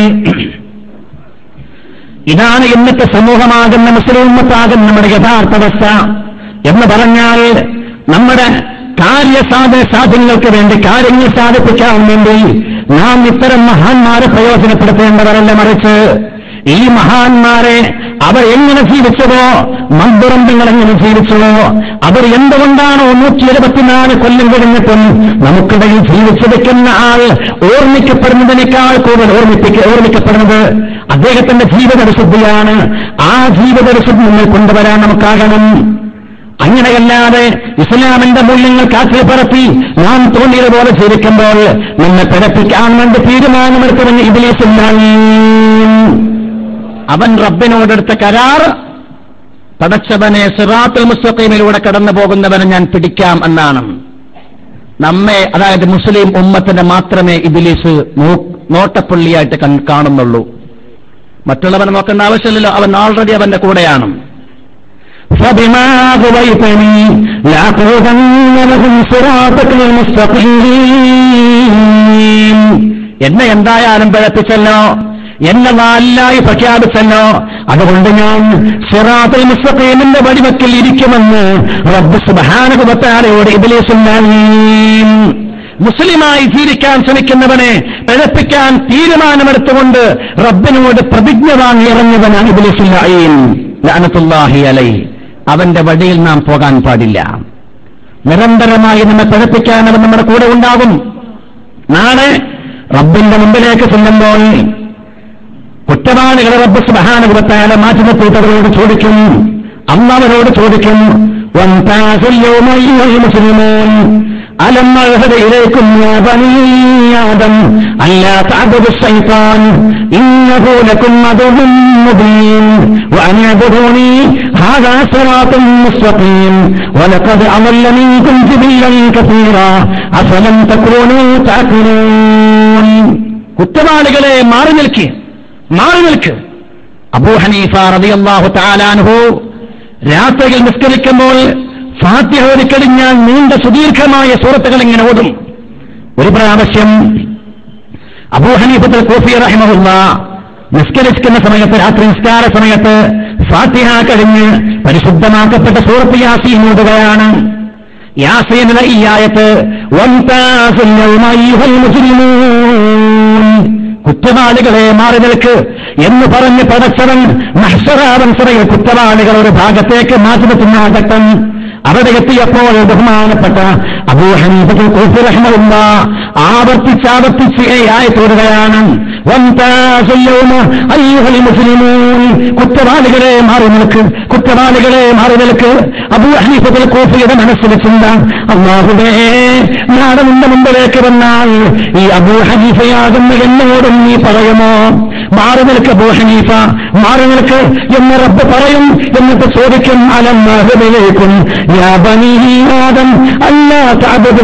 ഇതാണ് ഇന്നത്തെ സമൂഹമാകുന്ന മുസ്ലിം ഉമ്മത്താകുന്ന നമ്മുടെ യഥാർത്ഥ അവസ്ഥ എന്ന് പറഞ്ഞാൽ നമ്മുടെ കാര്യസാധ സാധനങ്ങൾക്ക് വേണ്ടി കാര്യങ്ങൾ സാധിപ്പിക്കാൻ വേണ്ടി നാം ഇത്തരം മഹാന്മാരെ പ്രയോജനപ്പെടുത്തേണ്ടവരല്ല മറിച്ച് ഈ മഹാന്മാരെ അവർ എങ്ങനെ ജീവിച്ചതോ മന്ദുറമ്പങ്ങൾ എങ്ങനെ ജീവിച്ചതോ അവർ എന്തുകൊണ്ടാണോ നൂറ്റി ഇരുപത്തിനാല് കൊല്ലം കഴിഞ്ഞിട്ടും നമുക്കിടയിൽ ജീവിച്ചിരിക്കുന്ന ആൾ ഓർമ്മിക്കപ്പെടുന്നതിനേക്കാൾ കൂടുതൽ ഓർമ്മിപ്പിക്ക ഓർമ്മിക്കപ്പെടുന്നത് അദ്ദേഹത്തിന്റെ ജീവിത വിശുദ്ധിയാണ് ആ ജീവിത വിശുദ്ധി നമ്മൾ കൊണ്ടുവരാൻ നമുക്കാകണം അങ്ങനെയല്ലാതെ ഇസ്ലാമിന്റെ മൂല്യങ്ങൾ കാറ്റിൽ പറത്തി നാം തോന്നിയതുപോലെ ജീവിക്കുമ്പോൾ നമ്മെ പിഴപ്പിക്കാൻ വേണ്ടി തീരുമാനമെടുത്തവന് ഇതിലേസില്ലായി അവൻ റബ്ബിനോടെടുത്ത കരാർ പടച്ചവനെ സിറാത്തുൽ മുസ്തഖീമിലൂടെ കടന്നു പോകുന്നവനെ ഞാൻ പിടിക്കാം എന്നാണ് നമ്മെ അതായത് മുസ്ലിം ഉമ്മത്തിനെ മാത്രമേ ഇബിലീസ് നോ- നോട്ടപ്പുള്ളിയായിട്ട് കൺ- കാണുന്നുള്ളൂ മറ്റുള്ളവനെ നോക്കേണ്ട ആവശ്യമില്ലല്ലോ അവൻ ഓൾറെഡി അവന്റെ കൂടെയാണ് فبما غويتني لأقعدن لهم صراطك المستقيم എന്നെ എന്തായാലും പിഴപ്പിച്ചല്ലോ എന്നെ നാലായി പ്രഖ്യാപിച്ചല്ലോ അതുകൊണ്ട് ഞാൻ സിറാത്തുൽ മുസ്തഖീമിന്റെ വടിവക്കിൽ ഇരിക്കുമെന്ന് റബ്ബ് സുബ്ഹാനഹുവതആലയോട് ഇബ്ലീസുണ്ടായി മുസ്ലിമായി ജീവിക്കാൻ ശ്രമിക്കുന്നവനെ പിഴപ്പിക്കാൻ തീരുമാനമെടുത്തുകൊണ്ട് റബ്ബിനോട് പ്രതിജ്ഞ വാങ്ങി ഇറങ്ങിയവനാണ് ഇബ്ലീസുല്ലായീൻ ലഅനത്തുല്ലാഹി അലൈ അവന്റെ വഴിയിൽ നാം പോകാൻ പാടില്ല നിരന്തരമായി നമ്മെ പിഴപ്പിക്കാൻ അവൻ നമ്മുടെ കൂടെ ഉണ്ടാകും നാളെ റബ്ബിന്റെ മുമ്പിലേക്ക് ചെല്ലുമ്പോൾ കുറ്റവാളികളെ റബ്ബ് സുബഹാനുഭവത്തായാലെ മാറ്റി നിർത്തിയിട്ടവരോട് ചോദിക്കും അമ്മവരോട് ചോദിക്കും "വൻതാസുൽ യൗമ അയ്യുഹൽ മുസ്ലിമൂൻ അലം അഴ്ഹദ ഇലൈക്കും യാ ബനീ ആദം അല്ലാ തഅബുദു الشيطان إنه لكم عدو مبين وأن اعبدوني هذا صراط مستقيم ولقد أضل منكم جبلا كثيرا أفلم تكونوا تعقلون കുറ്റവാളികളെ മാറി നിൽക്കുക മാറി നിൽക്ക് അബൂ ഹനീഫ റളിയല്ലാഹു തആലാൻഹു രാത്രിയിൽ നിസ്കരിക്കുമ്പോൾ ഫാത്തിഹ ഓതിക്കഴിഞ്ഞാൽ നീണ്ട സുദീർഘമായ സൂറത്തുകൾ ഇങ്ങനെ ഓതും ഒരു പ്രാവശ്യം അബൂ ഹനീഫത്തുൽ കോഫി റഹിമഹുല്ല നിസ്കരിക്കുന്ന സമയത്ത് രാത്രി നിസ്കാര സമയത്ത് ഫാത്തിഹ കഴിഞ്ഞ് പരിശുദ്ധമാക്കപ്പെട്ട സൂറത്ത് യാസീൻ ഓതുകയാണ് യാസീനിലെ ഈ ആയത്ത് "വൻതാസുൽ യൗമ അയ്യുഹൽ മുജ്രിമൂൻ കുറ്റവാളികളെ മാറി നിൽക്ക് എന്ന് പറഞ്ഞ് പടച്ചവൻ നഷ്ടരാവൻസറയിൽ കുറ്റവാളികൾ ഒരു ഭാഗത്തേക്ക് മാറ്റി നിൽക്കുന്ന ആ ഘട്ടം അവിടെ എത്തിയപ്പോൾ ബഹുമാനപ്പെട്ട അബൂഹനീഫത്തിൽ കോഫി റഹ്മുള്ള ആവർത്തിച്ചാവർത്തിച്ച് ഈ ആയത്തോടുകയാണ് മുസ്ലിമൂൻ കുറ്റവാളികളെ മാറി നിൽക്ക് കുറ്റവാളികളെ മാറി നിൽക്ക് അബൂ ഹനീഫത്തിൽ കോഫിയുടെ മനസ്സിൽ ചിന്ത അള്ളാഹുവേ നാളെ നിന്റെ മുമ്പിലേക്ക് വന്നാൽ ഈ അബൂ ഹനീഫയാകുന്ന എന്നോടും നീ പറയുമോ മാറി നിൽക്ക് അബൂ ഹനീഫ മാറി നിൽക്ക് എന്ന് റബ്ബ് പറയും എന്നിട്ട് ചോദിക്കും അലം മാഹുബിലേക്കും യാ ബനീ ആദം അല്ലാ തഅബുദു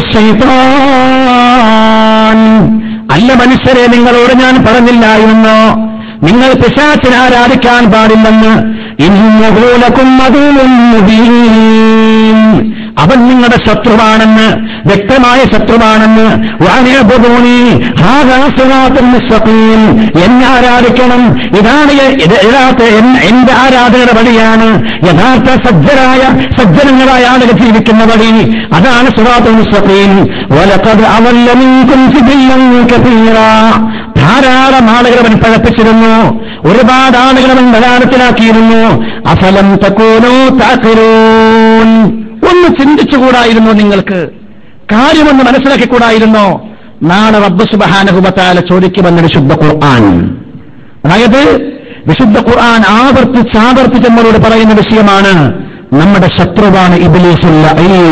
ശൈത്താൻ അല്ല മനുഷ്യരെ നിങ്ങളോട് ഞാൻ പറഞ്ഞില്ലായിരുന്നോ നിങ്ങൾ പിശാച്ചിനെ ആരാധിക്കാൻ പാടില്ലെന്ന് ഇന്നകൂലക്കും അതും അവൻ നിങ്ങളുടെ ശത്രുവാണെന്ന് വ്യക്തമായ ശത്രുവാണെന്ന് വാനേബോണി എന്നെ ആരാധിക്കണം ഇതാണ് എ- ഇത് യഥാർത്ഥ എൻ- എന്റെ ആരാധനയുടെ വഴിയാണ് യഥാർത്ഥ സജ്ജരായ സജ്ജനങ്ങളായ ആളുകൾ ജീവിക്കുന്ന വഴി അതാണ് സുറാത്തുൽ മുസ്തഖീം വലഖദ് അവല്ല മിൻകും ജിബില്ലൻ കസീറാ ധാരാളം ആളുകൾ അവൻ പഴപ്പിച്ചിരുന്നു ഒരുപാട് ആളുകൾ അവൻ ബലാരത്തിലാക്കിയിരുന്നു അഫലം തക്കൂനോ താക്കരൂൻ ഒന്ന് ചിന്തിച്ചുകൂടായിരുന്നോ നിങ്ങൾക്ക് കാര്യമൊന്ന് മനസ്സിലാക്കിക്കൂടായിരുന്നോ നാളെ റബ്ബ് സുബഹാനഹുബത്താല ചോദിക്കുമെന്ന് വിശുദ്ധ ഖുർആൻ അതായത് വിശുദ്ധ ഖുർആൻ ആവർത്തിച്ച് ആവർത്തിച്ച് നമ്മളോട് പറയുന്ന വിഷയമാണ് നമ്മുടെ ശത്രുവാണ് ഇബിലീസുള്ള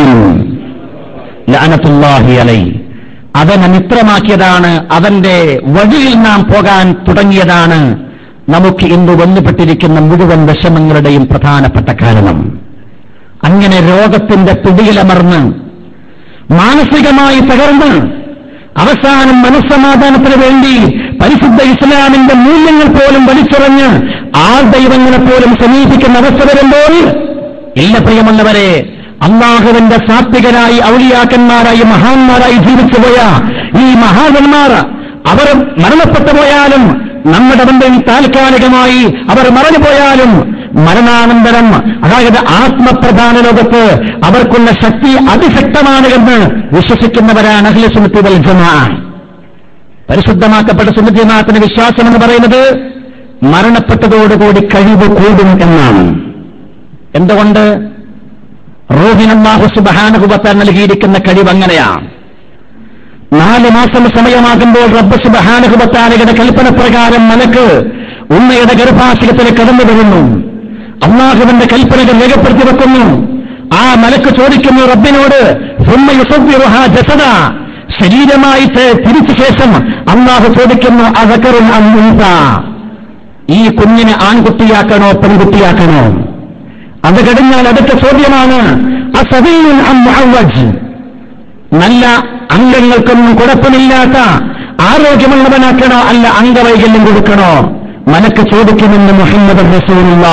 ലഅനത്തുല്ലാഹി അലൈ അവനെ മിത്രമാക്കിയതാണ് അവന്റെ വഴിയിൽ നാം പോകാൻ തുടങ്ങിയതാണ് നമുക്ക് ഇന്ന് വന്നുപെട്ടിരിക്കുന്ന മുഴുവൻ വിഷമങ്ങളുടെയും പ്രധാനപ്പെട്ട കാരണം അങ്ങനെ രോഗത്തിന്റെ പിടിയിലമർന്ന് മാനസികമായി തകർന്ന് അവസാനം മനസ്സമാധാനത്തിന് വേണ്ടി പരിശുദ്ധ ഇസ്ലാമിന്റെ മൂല്യങ്ങൾ പോലും വലിച്ചെറിഞ്ഞ് ആ ദൈവങ്ങളെ പോലും സമീപിക്കുന്ന അവസ്ഥ വരുമ്പോൾ ഇല്ല പ്രിയമുള്ളവരെ അള്ളാഹുവിന്റെ സാത്വികരായി ഔലിയാക്കന്മാരായി മഹാന്മാരായി ജീവിച്ചുപോയ ഈ മഹാന്മാർ അവർ മരണപ്പെട്ടു പോയാലും നമ്മുടെ മുമ്പിൽ താൽക്കാലികമായി അവർ മറഞ്ഞുപോയാലും മരണാനന്തരം അതായത് ആത്മപ്രധാന ലോകത്ത് അവർക്കുള്ള ശക്തി അതിശക്തമാണ് എന്ന് വിശ്വസിക്കുന്നവരാണ് അഖില സുന്നത്തി വൽ ജമാ പരിശുദ്ധമാക്കപ്പെട്ട സുന്നത്തി ജമാഅത്തിന്റെ വിശ്വാസം എന്ന് പറയുന്നത് മരണപ്പെട്ടതോടുകൂടി കഴിവ് കൂടും എന്നാണ് എന്തുകൊണ്ട് റൂഹിനല്ലാഹു സുബഹാനുഭവത്താൻ നൽകിയിരിക്കുന്ന കഴിവ് അങ്ങനെയാണ് നാല് മാസം സമയമാകുമ്പോൾ റബ്ബ് സുബഹാനുഭവത്താലയുടെ കൽപ്പന പ്രകാരം മനക്ക് ഉമ്മയുടെ ഗർഭാശയത്തിൽ കടന്നു വരുന്നു അള്ളാഹുവിന്റെ കൽപ്പനകൾ രേഖപ്പെടുത്തി വെക്കുന്നു ആ മലക്ക് ചോദിക്കുന്നു റബ്ബിനോട് സുമ്മ യുസവ്വിറുഹ ജസദ ശരീരമായിട്ട് തിരിച്ച ശേഷം അള്ളാഹു ചോദിക്കുന്നു അസക്കറും അന്നുൻസ ഈ കുഞ്ഞിനെ ആൺകുട്ടിയാക്കണോ പെൺകുട്ടിയാക്കണോ അത് കഴിഞ്ഞാൽ അടുത്ത ചോദ്യമാണ് അസബീൻ അം മുഅവ്വജ് നല്ല അംഗങ്ങൾക്കൊന്നും കുഴപ്പമില്ലാത്ത ആരോഗ്യമുള്ളവനാക്കണോ അല്ല അംഗവൈകല്യം കൊടുക്കണോ മലക്ക് ചോദിക്കുമെന്ന് മുഹമ്മദ് റസൂലുള്ള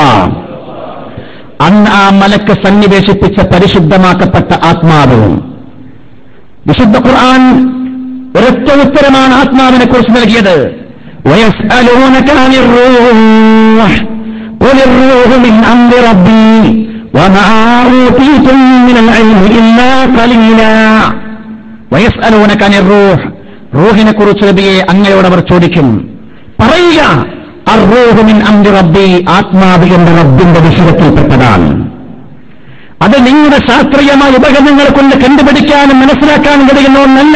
അന്ന് ആ മലക്ക് സന്നിവേശിപ്പിച്ച പരിശുദ്ധമാക്കപ്പെട്ട ആത്മാവ് വിശുദ്ധ ഖുർആൻ ഒരൊറ്റ ഉത്തരമാണ് ആത്മാവിനെ കുറിച്ച് നൽകിയത് ويسألونك عن الروح قل الروح من أمر ربي وما أوتيتم من العلم إلا قليلا ويسألونك عن الروح റൂഹിനെ കുറിച്ച് നബിയെ അങ്ങയോട് അവർ ചോദിക്കും പറയുക അറൂഹ് മിൻ അംരി റബ്ബി ആത്മാവ് എന്റെ റബ്ബിന്റെ വിഷയത്തിൽപ്പെട്ടതാണ് അത് നിങ്ങളുടെ ശാസ്ത്രീയമായ ഉപകരണങ്ങളെ കൊണ്ട് കണ്ടുപിടിക്കാനും മനസ്സിലാക്കാനും കഴിയുന്ന ഒന്നല്ല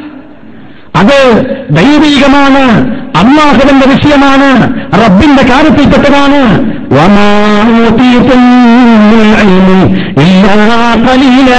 അത് ദൈവികമാണ് അള്ളാഹുവിന്റെ വിഷയമാണ് റബ്ബിന്റെ കാര്യത്തിൽപ്പെട്ടതാണ് വമാ ഊതീതും മിനൽ ഇൽമി ഇല്ലാ ഖലീലാ.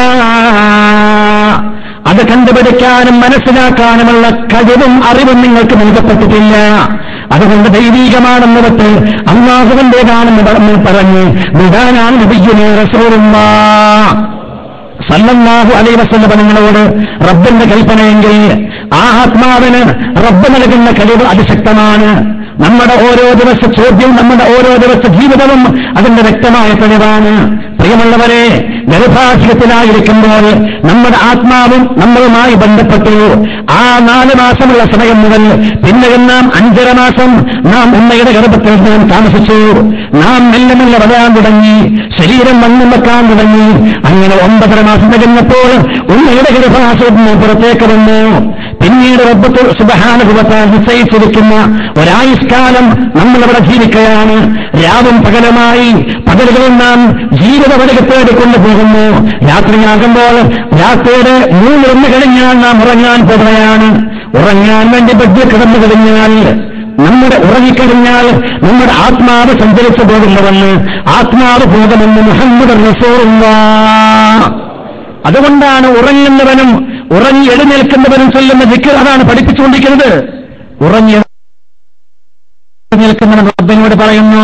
അത് കണ്ടുപിടിക്കാനും മനസ്സിലാക്കാനുമുള്ള കഴിവും അറിവും നിങ്ങൾക്ക് നൽകപ്പെട്ടിട്ടില്ല അതുകൊണ്ട് ദൈവീകമാണെന്ന് വിട്ട് അള്ളാഹുവിന്റേതാണെന്ന് പറഞ്ഞ് പറഞ്ഞ് വിടാനാണ് നബിയ്യുന റസൂലുള്ളാ സല്ലല്ലാഹു അലൈഹി വസല്ലം നിങ്ങളോട് റബ്ബിന്റെ കൽപ്പനയെങ്കിൽ ആ ആത്മാവിന് റബ്ബ് നൽകുന്ന കഴിവ് അതിശക്തമാണ് നമ്മുടെ ഓരോ ദിവസ ചോദ്യവും നമ്മുടെ ഓരോ ദിവസ ജീവിതവും അതിന്റെ വ്യക്തമായ തെളിവാണ് പ്രിയമുള്ളവരെ ഗർഭാശയത്തിലായിരിക്കുമ്പോൾ നമ്മുടെ ആത്മാവും നമ്മളുമായി ബന്ധപ്പെട്ടു ആ നാല് മാസമുള്ള സമയം മുതൽ പിന്നെ നാം അഞ്ചര മാസം നാം ഉമ്മയുടെ ഗർഭത്തിൽ നാം താമസിച്ചു നാം മെല്ലെ മെല്ലെ വളരാൻ തുടങ്ങി ശരീരം വണ്ണം വെക്കാൻ തുടങ്ങി അങ്ങനെ ഒമ്പതര മാസം കഴിഞ്ഞപ്പോൾ ഉമ്മയുടെ ഗർഭാശയത്തിൽ നിന്ന് പുറത്തേക്ക് വന്നു പിന്നീട് റബ്ബത്ത് സുബഹാനുഭവത്താൽ നിശ്ചയിച്ചിരിക്കുന്ന ഒരായുഷ്കാലം നമ്മളിവിടെ ജീവിക്കുകയാണ് രാവും പകലമായി പകലുകളിൽ നാം ജീവിത വഴികൾ തേടി കൊണ്ടുപോകുന്നു രാത്രിയാകുമ്പോൾ രാത്രിയുടെ മൂന്നൊന്ന് കഴിഞ്ഞാൽ നാം ഉറങ്ങാൻ പോകുകയാണ് ഉറങ്ങാൻ വേണ്ടി ബെഡിൽ കിടന്നു കഴിഞ്ഞാൽ നമ്മുടെ ഉറങ്ങിക്കഴിഞ്ഞാൽ നമ്മുടെ ആത്മാവ് സഞ്ചരിച്ചു പോകുന്നുവെന്ന് ആത്മാവ് പോകുമെന്ന് മുഹമ്മദ് റസൂറുള്ള അതുകൊണ്ടാണ് ഉറങ്ങുന്നവനും ഉറങ്ങി എഴുന്നേൽക്കുന്നവനും ചൊല്ലുന്ന ദിക്കർ അതാണ് പഠിപ്പിച്ചുകൊണ്ടിരിക്കുന്നത് ഉറങ്ങി എഴുന്നേൽക്കുന്നവൻ റബ്ബിനോട് പറയുന്നു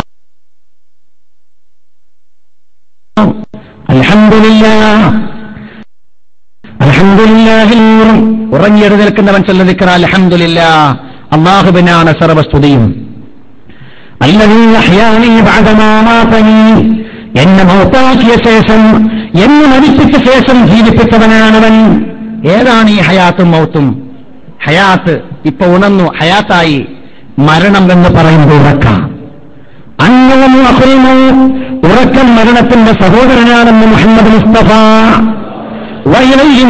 അൽഹംദുലില്ലാ അൽഹംദുലില്ലാഹിൽ ഉറങ്ങി എഴുന്നേൽക്കുന്നവൻ ചൊല്ലുന്ന ദിക്കർ അൽഹംദുലില്ലാ അള്ളാഹുബിനാണ് സർവസ്തുതിയും الذي أحياني بعدما ماتني എന്നെ മൗത്താക്കിയ ശേഷം എന്ന് മരിപ്പിച്ച ശേഷം ജീവിപ്പിച്ചവനാണവൻ ഏതാണ് ഈ ഹയാത്തും മൗത്തും ഹയാത്ത് ഇപ്പൊ ഉണർന്നു ഹയാത്തായി മരണം എന്ന് പറയുന്നത് ഉറക്കാം അന്നവും അഹുൽമോ ഉറക്കം മരണത്തിന്റെ സഹോദരനാണെന്ന് മുഹമ്മദ് മുസ്തഫ വയലയും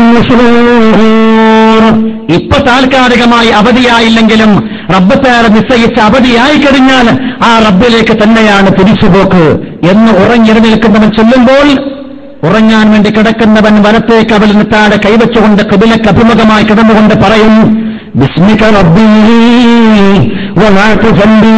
ഇപ്പൊ താൽക്കാലികമായി അവധിയായില്ലെങ്കിലും റബ്ബത്താല നിശ്ചയിച്ച അവധിയായി കഴിഞ്ഞാൽ ആ റബ്ബിലേക്ക് തന്നെയാണ് തിരിച്ചുപോക്ക് എന്ന് ഉറങ്ങിരുന്നേൽക്കുന്നവൻ ചൊല്ലുമ്പോൾ ഉറങ്ങാൻ വേണ്ടി കിടക്കുന്നവൻ വലത്തേക്ക് അവളിന് താഴെ കൈവച്ചുകൊണ്ട് കപിലക്ക് അഭിമുഖമായി കിടന്നുകൊണ്ട് പറയും ബിസ്മിക റബ്ബീ വലാത്തു ജംബീ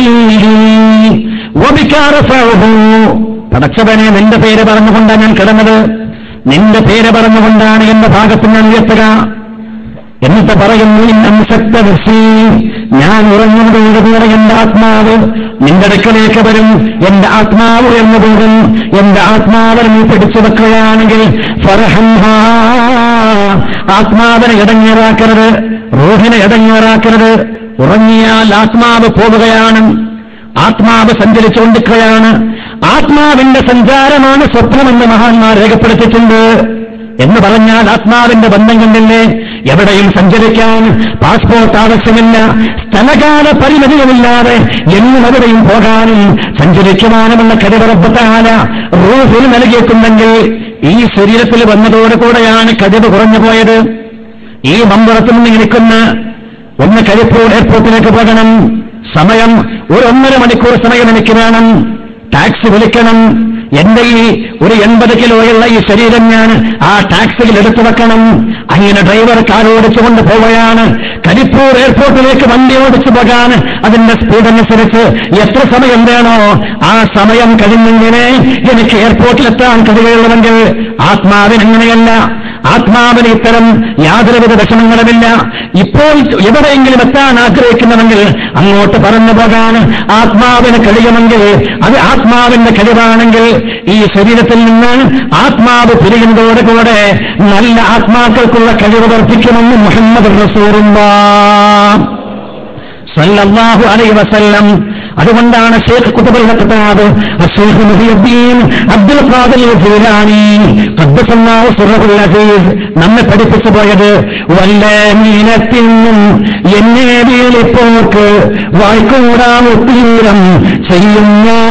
വബിക റഫഉഹു പടച്ചവനെ നിന്റെ പേര് പറഞ്ഞുകൊണ്ടാണ് ഞാൻ കിടന്നത് നിന്റെ പേര് പറഞ്ഞുകൊണ്ടാണ് എന്റെ ഭാഗത്ത് ഞാൻ ഉയർത്തുക എന്നിട്ട് പറയുന്നു ഇന്നംശക്ത ദർശി ഞാൻ ഉറങ്ങുന്നതോടുകൂടെ എന്റെ ആത്മാവ് നിന്റെ അടുക്കലേക്ക് വരും എന്റെ ആത്മാവ് എന്ന് പോകും എന്റെ ആത്മാവിനെ നീ പിടിച്ചു വെക്കുകയാണെങ്കിൽ ഫർഹംഹാ. ആത്മാവിനെ ഇടങ്ങേറാക്കരുത് റൂഹിനെ ഇടങ്ങേറാക്കരുത് ഉറങ്ങിയാൽ ആത്മാവ് പോവുകയാണ് ആത്മാവ് സഞ്ചരിച്ചുകൊണ്ടിരിക്കുകയാണ് ആത്മാവിന്റെ സഞ്ചാരമാണ് സ്വപ്നമെന്ന് മഹാന്മാർ രേഖപ്പെടുത്തിയിട്ടുണ്ട് എന്ന് പറഞ്ഞാൽ ആത്മാവിന്റെ ബന്ധം കണ്ടില്ലേ എവിടെയും സഞ്ചരിക്കാൻ പാസ്പോർട്ട് ആവശ്യമില്ല സ്ഥലകാല പരിമിതികളില്ലാതെ എന്നും എവിടെയും പോകാനും സഞ്ചരിക്കുവാനുമുള്ള കഴിവറപ്പത്താല റൂഹിൽ നൽകിയിട്ടുണ്ടെങ്കിൽ ഈ ശരീരത്തിൽ വന്നതോടുകൂടെയാണ് കഴിവ് കുറഞ്ഞു പോയത് ഈ മമ്പുറത്ത് നിന്ന് ഇരിക്കുന്ന ഒന്ന് കരിപ്പൂർ എയർപോർട്ടിലേക്ക് പോകണം സമയം ഒരു ഒന്നര മണിക്കൂർ സമയം എനിക്ക് വേണം ടാക്സി വിളിക്കണം എന്റെ ഈ ഒരു എൺപത് കിലോയുള്ള ഈ ശരീരം ഞാൻ ആ ടാക്സിയിൽ എടുത്തു വെക്കണം അങ്ങനെ ഡ്രൈവർ കാർ ഓടിച്ചുകൊണ്ട് പോവുകയാണ് കരിപ്പൂർ എയർപോർട്ടിലേക്ക് വണ്ടി ഓടിച്ചു പോകാൻ അതിന്റെ സ്പീഡ് അനുസരിച്ച് എത്ര സമയം വേണോ ആ സമയം കഴിഞ്ഞെങ്കിലേ എനിക്ക് എയർപോർട്ടിലെത്താൻ കഴിയുള്ളതെങ്കിൽ ആത്മാവിനെങ്ങനെയല്ല ആത്മാവിന് ഇത്തരം യാതൊരുവിധ വിഷമങ്ങളുമില്ല ഇപ്പോൾ എവിടെയെങ്കിലും എത്താൻ ആഗ്രഹിക്കുന്നുവെങ്കിൽ അങ്ങോട്ട് പറന്നു പോകാൻ ആത്മാവിന് കഴിയുമെങ്കിൽ അത് ആത്മാവിന്റെ കഴിവാണെങ്കിൽ ഈ ശരീരത്തിൽ നിന്ന് ആത്മാവ് പിരിയുന്നതോടുകൂടെ നല്ല ആത്മാക്കൾക്കുള്ള കഴിവ് വർദ്ധിക്കുമെന്ന് മുഹമ്മദ് റസൂറുള്ള സല്ലല്ലാഹു അലൈഹി വസല്ലം അതുകൊണ്ടാണ് ഷേഖ് കുതുബുൽ ഹഖ്താബ് അഷ്ശൈഖ് മുഹിയുദ്ദീൻ അബ്ദുൽ ഖാദിർ ജീലാനി ഖദ്ദസല്ലാഹു സിർറഹുൽ അസീസ് നമ്മെ പഠിപ്പിച്ചു പോയത് വല്ല മീനത്തിനും എന്നെ വീളിപ്പോക്ക് വായിക്കൂടാമു തീരം ചെയ്യും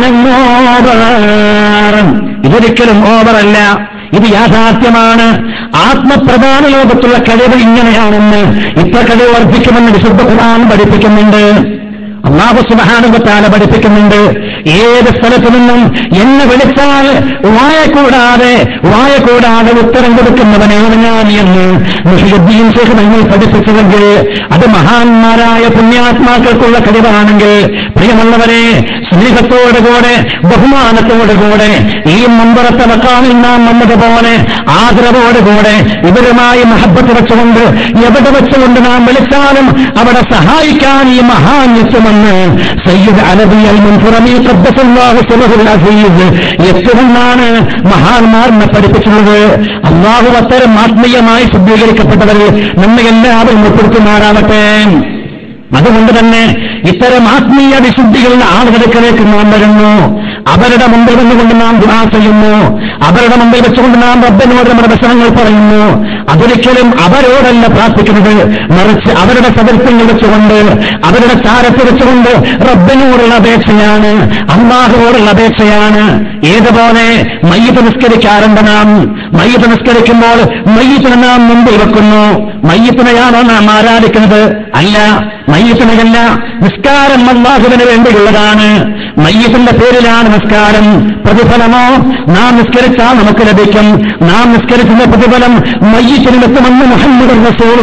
ഞാനെന്നോവർ ഇതൊരിക്കലും ഓവറല്ല ഇത് യാഥാർത്ഥ്യമാണ് ആത്മപ്രധാന ലോകത്തുള്ള കഴിവ് ഇങ്ങനെയാണെന്ന് ഇത്ര കഴിവ് വർദ്ധിക്കുമെന്ന് വിശുദ്ധ ഖുർആൻ പഠിപ്പിക്കുന്നുണ്ട് അള്ളാഹു സുബഹാനുഭത്താല പഠിപ്പിക്കുന്നുണ്ട് ഏത് സ്ഥലത്തു നിന്നും എന്നെ വിളിച്ചാൽ വായ കൂടാതെ വായ കൂടാതെ ഉത്തരം കൊടുക്കുന്നവനാണ് ഞാൻ എന്ന് മുഹിയുദ്ദീൻ ശേഖ് നിങ്ങൾ പഠിപ്പിച്ചതെങ്കിൽ അത് മഹാന്മാരായ പുണ്യാത്മാക്കൾക്കുള്ള കഴിവാണെങ്കിൽ പ്രിയമുള്ളവരെ സ്നേഹത്തോടുകൂടെ ബഹുമാനത്തോടുകൂടെ ഈ മമ്പറത്തെ മക്കാമിൽ നാം വന്നതുപോലെ ആദരവോടുകൂടെ ഇവരുമായി മഹബത്ത് വെച്ചുകൊണ്ട് എവിടെ വെച്ചുകൊണ്ട് നാം വിളിച്ചാലും അവിടെ സഹായിക്കാൻ ഈ മഹാന്യത്വമെന്ന് സയ്യിദ് അലബി അൽ മുൻഫുറമി ഖദ്ദസല്ലാഹു സിറഹുൽ അസീസ് എത്തുമെന്നാണ് മഹാന്മാർ പഠിപ്പിച്ചുള്ളത് അള്ളാഹു അത്തരം ആത്മീയമായി ശുദ്ധീകരിക്കപ്പെട്ടവർ നമ്മെ എല്ലാവരും ഉൾപ്പെടുത്തുമാറാവട്ടെ അതുകൊണ്ട് തന്നെ ഇത്തരം ആത്മീയ വിശുദ്ധികളുടെ ആളുകൾക്കിലേക്ക് നാം വരുന്നു അവരുടെ മുമ്പിൽ നിന്നുകൊണ്ട് നാം ദുആ ചെയ്യുന്നു അവരുടെ മുമ്പിൽ വെച്ചുകൊണ്ട് നാം റബ്ബിനോട് നമ്മുടെ പ്രശ്നങ്ങൾ പറയുന്നു അതൊരിക്കലും അവരോടല്ല പ്രാർത്ഥിക്കുന്നത് മറിച്ച് അവരുടെ സദസ്യങ്ങൾ വെച്ചുകൊണ്ട് അവരുടെ ചാരത്ത് വെച്ചുകൊണ്ട് റബ്ബിനോടുള്ള അപേക്ഷയാണ് അള്ളാഹുവോടുള്ള അപേക്ഷയാണ് ഏതുപോലെ മയ്യത്ത് നിസ്കരിക്കാറുണ്ട് നാം മയ്യത്ത് നിസ്കരിക്കുമ്പോൾ മയ്യത്തിനെ നാം മുമ്പിൽ വെക്കുന്നു മയ്യത്തിനെയാണോ നാം ആരാധിക്കുന്നത് അല്ല മയ്യത്തിനല്ല നിസ്കാരം അള്ളാഹുവിന് വേണ്ടിയുള്ളതാണ് മയ്യത്തിന്റെ പേരിലാണ് നിസ്കാരം പ്രതിഫലമോ നാം നിസ്കരിച്ചാൽ നമുക്ക് ലഭിക്കും നാം നിസ്കരിക്കുന്ന പ്രതിഫലം മയ്യത്തിനെത്തുമെന്ന് മുഹമ്മദ്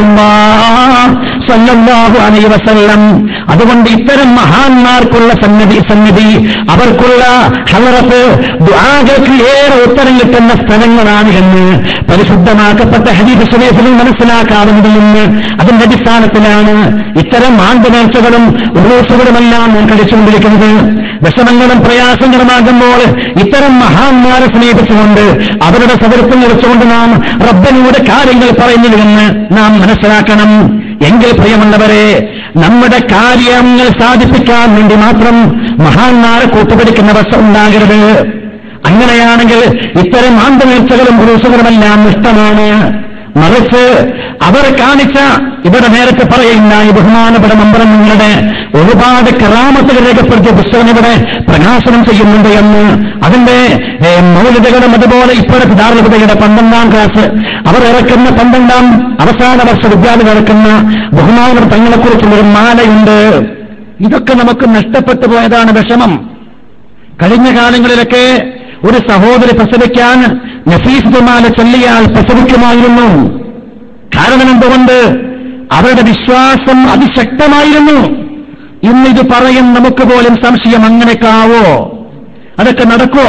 സല്ലല്ലാഹു അലൈഹി വസല്ലം അതുകൊണ്ട് ഇത്തരം മഹാന്മാർക്കുള്ള സന്നിധി സന്നിധി അവർക്കുള്ള ഹലറത്ത് ദുആകൾക്ക് ഏറെ ഉത്തരം കിട്ടുന്ന സ്ഥലങ്ങളാണ് എന്ന് പരിശുദ്ധമാക്കപ്പെട്ട ഹദീസ് സുനേഫിൽ മനസ്സിലാക്കാവുന്നതിൽ നിന്ന് അതിന്റെ അടിസ്ഥാനത്തിലാണ് ഇത്തരം ആണ്ടുനേർച്ചകളും ഉറൂസുകളുമെല്ലാം നാം കഴിച്ചുകൊണ്ടിരിക്കുന്നത് വിഷമങ്ങളും പ്രയാസങ്ങളുമാകുമ്പോൾ ഇത്തരം മഹാന്മാരെ സ്നേഹിച്ചുകൊണ്ട് അവരുടെ സദൃത്വം വെച്ചുകൊണ്ട് നാം റബ്ബനോട് കാര്യങ്ങൾ പറയുന്നുവെന്ന് നാം മനസ്സിലാക്കണം എങ്കിൽ പ്രിയമുള്ളവരെ നമ്മുടെ കാര്യങ്ങൾ സാധിപ്പിക്കാൻ വേണ്ടി മാത്രം മഹാന്മാരെ കൂട്ടുപിടിക്കുന്ന വശം ഉണ്ടാകരുത് അങ്ങനെയാണെങ്കിൽ ഇത്തരം ആന്തനേർച്ചകളും പുരുഷകളുമെല്ലാം ഇഷ്ടമാണ് മറിച്ച് അവർ കാണിച്ച ഇവിടെ നേരത്തെ പറയുന്ന ഈ ബഹുമാനപ്പെട്ട മന്ത്രങ്ങളുടെ ഒരുപാട് കറാമത്തുകൾ രേഖപ്പെടുത്തിയ പുസ്തകം ഇവിടെ പ്രകാശനം ചെയ്യുന്നുണ്ട് എന്ന് അതിന്റെ ഏ, മൗലികകളും അതുപോലെ ഇപ്പോഴത്തെ ധാർമ്മികതയുടെ പന്ത്രണ്ടാം ക്ലാസ് അവർ ഇറക്കുന്ന പന്ത്രണ്ടാം അവസാന വർഷ വിദ്യാർത്ഥികൾ ഇറക്കുന്ന ബഹുമാന തങ്ങളെക്കുറിച്ചുള്ള ഒരു മാലയുണ്ട് ഇതൊക്കെ നമുക്ക് നഷ്ടപ്പെട്ടു പോയതാണ് വിഷമം കഴിഞ്ഞ കാലങ്ങളിലൊക്കെ ഒരു സഹോദരി പ്രസവിക്കാൻ നഫീസ് തുമാല ചൊല്ലിയാൽ പ്രസവിക്കുമായിരുന്നു കാരണം എന്തുകൊണ്ട് അവരുടെ വിശ്വാസം അതിശക്തമായിരുന്നു ഇന്നിത് പറയും നമുക്ക് പോലും സംശയം അങ്ങനെയൊക്കെ ആവോ അതൊക്കെ നടക്കോ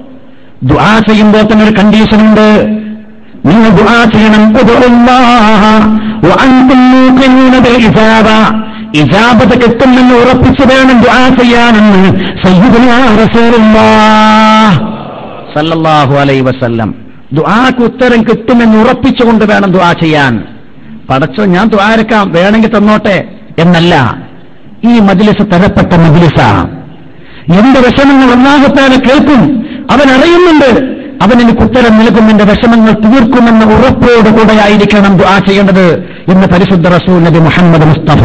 ദുആ ചെയ്യുമ്പോൾ തന്നെ ഒരു കണ്ടീഷനുണ്ട് നിങ്ങൾ ദുആ ചെയ്യണം ഉദുഉല്ലാഹ വഅൻതും മൂഖിനൂന ബിൽ ഇജാബ ഇജാബത്ത് കിട്ടുമെന്ന് ഉറപ്പിച്ചു വേണം ദുആ ചെയ്യാനെന്ന് സയ്യിദുനാ റസൂലുള്ളാഹ് സല്ലല്ലാഹു അലൈഹി വസല്ലം ദുആക്ക് ഉത്തരം കിട്ടുമെന്ന് ഉറപ്പിച്ചുകൊണ്ട് വേണം ദുആ ചെയ്യാൻ പടച്ചോ ഞാൻ ദ്വാരക്കാം വേണമെങ്കിൽ തന്നോട്ടെ എന്നല്ല ഈ മജ്ലിസ് തരപ്പെട്ട മജ്ലിസ എന്റെ വിഷമങ്ങൾ ഒന്നാകത്താനെ കേൾക്കും അവൻ അറിയുന്നുണ്ട് അവൻ എനിക്ക് ഉത്തരം നൽകും എന്റെ വിഷമങ്ങൾ തീർക്കുമെന്ന ഉറപ്പോടുകൂടെ ആയിരിക്കണം ദുആ ചെയ്യേണ്ടത് എന്ന് പരിശുദ്ധ റസൂൽ നബി മുഹമ്മദ് മുസ്തഫ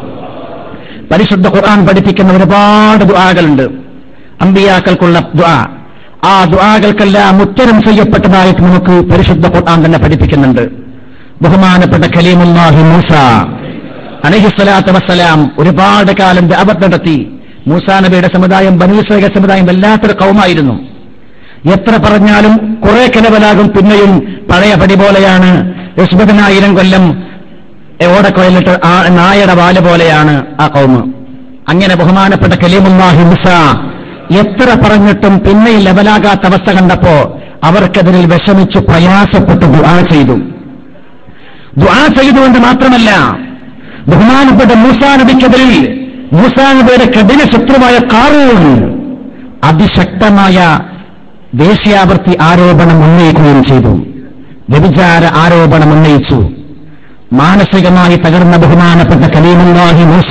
പരിശുദ്ധ ഖുർആൻ പഠിപ്പിക്കുന്ന ഒരുപാട് ദുആകളുണ്ട് അമ്പിയാക്കൾക്കുള്ള ദുആ ആ ദുആകൾക്കെല്ലാം ഉത്തരം ചെയ്യപ്പെട്ടതായിട്ട് നമുക്ക് പരിശുദ്ധ ഖുർആൻ തന്നെ പഠിപ്പിക്കുന്നുണ്ട് ബഹുമാനപ്പെട്ട കലീമുല്ലാഹി മൂസ അലഹിസ്വലാത്ത് വസ്സലാം ഒരുപാട് കാലം ദഅവത്ത് നടത്തി മൂസാ നബിയുടെ സമുദായം ബനീസ്വക സമുദായം വല്ലാത്തൊരു കൗമായിരുന്നു എത്ര പറഞ്ഞാലും കുറെ കലവലാകും പിന്നെയും പഴയ പടി പോലെയാണ് യശ്വതനായിരം കൊല്ലം ഓടക്കൊയലിട്ട് ആ നായയുടെ വാല് പോലെയാണ് ആ കൗമ് അങ്ങനെ ബഹുമാനപ്പെട്ട കലീമുല്ലാഹി മുസ എത്ര പറഞ്ഞിട്ടും പിന്നെ ലെവലാകാത്ത അവസ്ഥ കണ്ടപ്പോ അവർക്കതിൽ വിഷമിച്ച് പ്രയാസപ്പെട്ട് ദുആ ചെയ്തു ദുആ ചെയ്തുകൊണ്ട് മാത്രമല്ല ബഹുമാനപ്പെട്ട മൂസാ നബിക്കെതിരിൽ മൂസാ നബിയുടെ കഠിന ശത്രുവായ കാറൂൺ അതിശക്തമായ ദേശീയാവർത്തി ആരോപണം ഉന്നയിക്കുകയും ചെയ്തു വ്യഭിചാര ആരോപണം ഉന്നയിച്ചു മാനസികമായി തകർന്ന ബഹുമാനപ്പെട്ട കലീമുല്ലാഹി മൂസ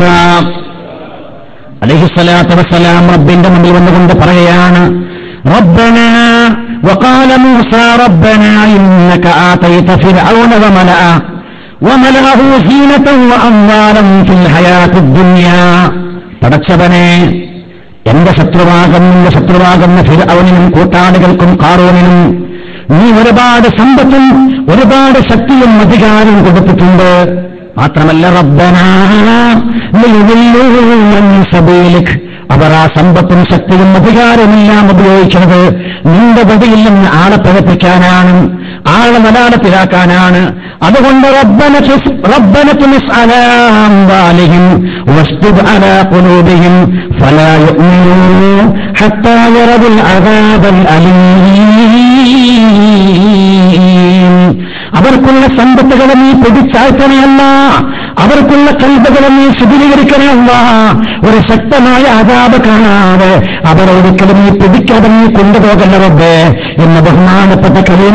അലഹിസ്വലാത്തു വസ്സലാം റബ്ബിന്റെ മുമ്പിൽ വന്നുകൊണ്ട് പറയുകയാണ് ربنا وقال موسى ربنا إنك آتيت فرعون وملأه وملأه زينة وأموالا في الحياة الدنيا പടച്ചവനെ എന്റെ ശത്രുവാകുന്ന എന്റെ ശത്രുവാകുന്ന ഫിർഔനിനും കൂട്ടാളികൾക്കും കാറൂണിനും നീ ഒരുപാട് സമ്പത്തും ഒരുപാട് ശക്തിയും അധികാരവും കൊടുത്തിട്ടുണ്ട് മാത്രമല്ല റബ്ബന ലിയുദില്ലൂ അൻ സബീലിക് അവർ ആ സമ്പത്തും ശക്തിയും അധികാരമെല്ലാം ഉപയോഗിക്കുന്നത് നിന്റെ വഴിയിൽ നിന്ന് ആളെ പ്രകടിപ്പിക്കാനാണ് ആളെ മലയാളത്തിലാക്കാനാണ് അതുകൊണ്ട് റബ്ബന തുസ്- റബ്ബന തുമിസ് അലാ അംവാലിഹിം വസ്തുദ് അലാ ഖുലൂബിഹിം ഫലാ യുഅ്മിനൂ ഹത്താ യറവുൽ അദാബൽ അലീം അവർക്കുള്ള സമ്പത്തുകളെ നീ പിടിച്ചാഴ്ത്തണയല്ല അവർക്കുള്ള കൽബകളെ നീ ശുദ്ധീകരിക്കണമല്ല ഒരു ശക്തമായ അതാപ് കാണാതെ അവർ ഒരിക്കലും നീ പിടിക്കാതെ നീ കൊണ്ടുപോകല്ല റബ്ബേ എന്ന ബഹുമാനപ്പെട്ട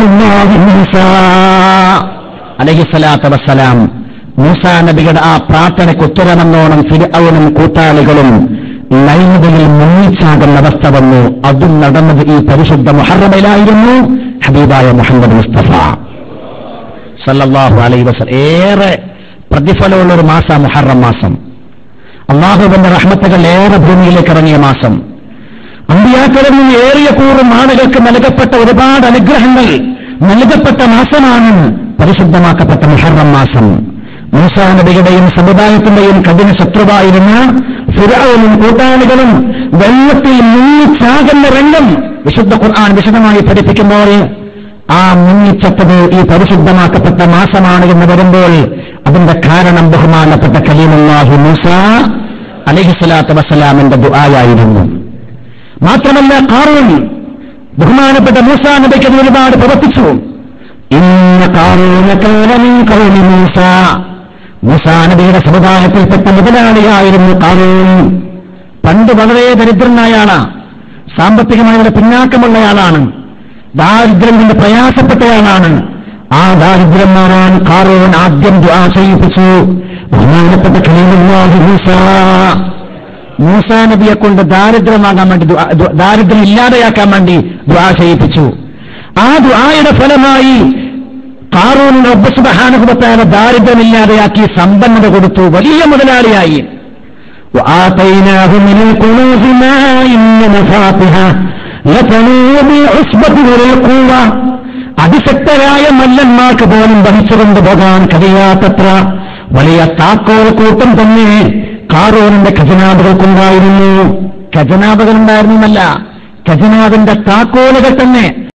അലഹിസലാത്ത വസ്സലാം മൂസാ നബിയുടെ ആ പ്രാർത്ഥനയ്ക്ക് ഉത്തരമെന്നോണം ഫിർഔനും കൂട്ടാളികളും നൈമതയിൽ മുങ്ങിച്ചാകുന്ന അവസ്ഥ വന്നു അതും നടന്നത് ഈ പരിശുദ്ധ മുഹറമയിലായിരുന്നു ഹബീബായ മുഹമ്മദ് മുസ്തഫ സല്ലല്ലാഹു അലൈ വസൽ ഏറെ പ്രതിഫലമുള്ള ഒരു മാസം മുഹറം മാസം അള്ളാഹുവിന്റെ റഹ്മത്തുകൾ ഏറെ ഭൂമിയിലേക്ക് ഇറങ്ങിയ മാസം അമ്പിയാക്കളിൽ നിന്ന് ഏറിയ കൂറും ആളുകൾക്ക് നൽകപ്പെട്ട ഒരുപാട് അനുഗ്രഹങ്ങൾ നൽകപ്പെട്ട മാസമാണ് പരിശുദ്ധമാക്കപ്പെട്ട മുഹറം മാസം മൂസാ നബിയുടെയും സമുദായത്തിന്റെയും കഠിന ശത്രുവായിരുന്ന ഫിറൌനും കൂട്ടാളികളും വെള്ളത്തിൽ മുങ്ങിച്ചാകുന്ന രംഗം വിശുദ്ധ ഖുർആൻ വിശദമായി പഠിപ്പിക്കുമ്പോൾ ആ മുങ്ങിച്ചത്തത് ഈ പരിശുദ്ധമാക്കപ്പെട്ട മാസമാണ് എന്ന് വരുമ്പോൾ അതിന്റെ കാരണം ബഹുമാനപ്പെട്ട കലീമുല്ലാഹി മൂസ അലഹിസ്വലാത്തു വസ്സലാമിന്റെ ദുആയായിരുന്നു മാത്രമല്ല കാറൂൺ ബഹുമാനപ്പെട്ട മൂസ നബിക്ക് അത് ഒരുപാട് പ്രവർത്തിച്ചു ഇന്ന കാറൂന കാലമീ കൗമി മൂസ മൂസ നബിയുടെ സമുദായത്തിൽപ്പെട്ട മുതലാളിയായിരുന്നു കാറൂൺ പണ്ട് വളരെ ദരിദ്രനായ ആളാണ് സാമ്പത്തികമായി വളരെ പിന്നാക്കമുള്ളയാളാണ് ദാരിദ്ര്യം കൊണ്ട് പ്രയാസപ്പെട്ടയാളാണ് ആ ദാരിദ്ര്യം മാറാൻ കാറൂൺ ആദ്യം ദുആ ചെയ്യിപ്പിച്ചു ബഹുമാനപ്പെട്ട ഖലീലുല്ലാഹി മൂസ മൂസാ നബിയെ കൊണ്ട് ദാരിദ്ര്യമാകാൻ വേണ്ടി ദുആ- ദു- ദാരിദ്ര്യം ഇല്ലാതെയാക്കാൻ വേണ്ടി ദുആ ചെയ്യിപ്പിച്ചു ആ ദുആയുടെ ഫലമായി കാറൂനിന് ഒബ്ബസുബഹാനുഭവത്തായ ദാരിദ്ര്യമില്ലാതെയാക്കി സമ്പന്നത കൊടുത്തു വലിയ മുതലാളിയായി وآتيناه من الكنوز ما إن مفاتحه لتنوء بالعصبة أولي القوة അതിശക്തരായ മല്ലന്മാർക്ക് പോലും വഹിച്ചുകൊണ്ട് പോകാൻ കഴിയാത്തത്ര വലിയ താക്കോൽ കൂട്ടം തന്നെ കാറൂനിന്റെ ഖജനാബുകൾക്കുണ്ടായിരുന്നു ഖജനാബുകൾ ഉണ്ടായിരുന്നല്ല ഖജനാബിന്റെ താക്കോലുകൾ തന്നെ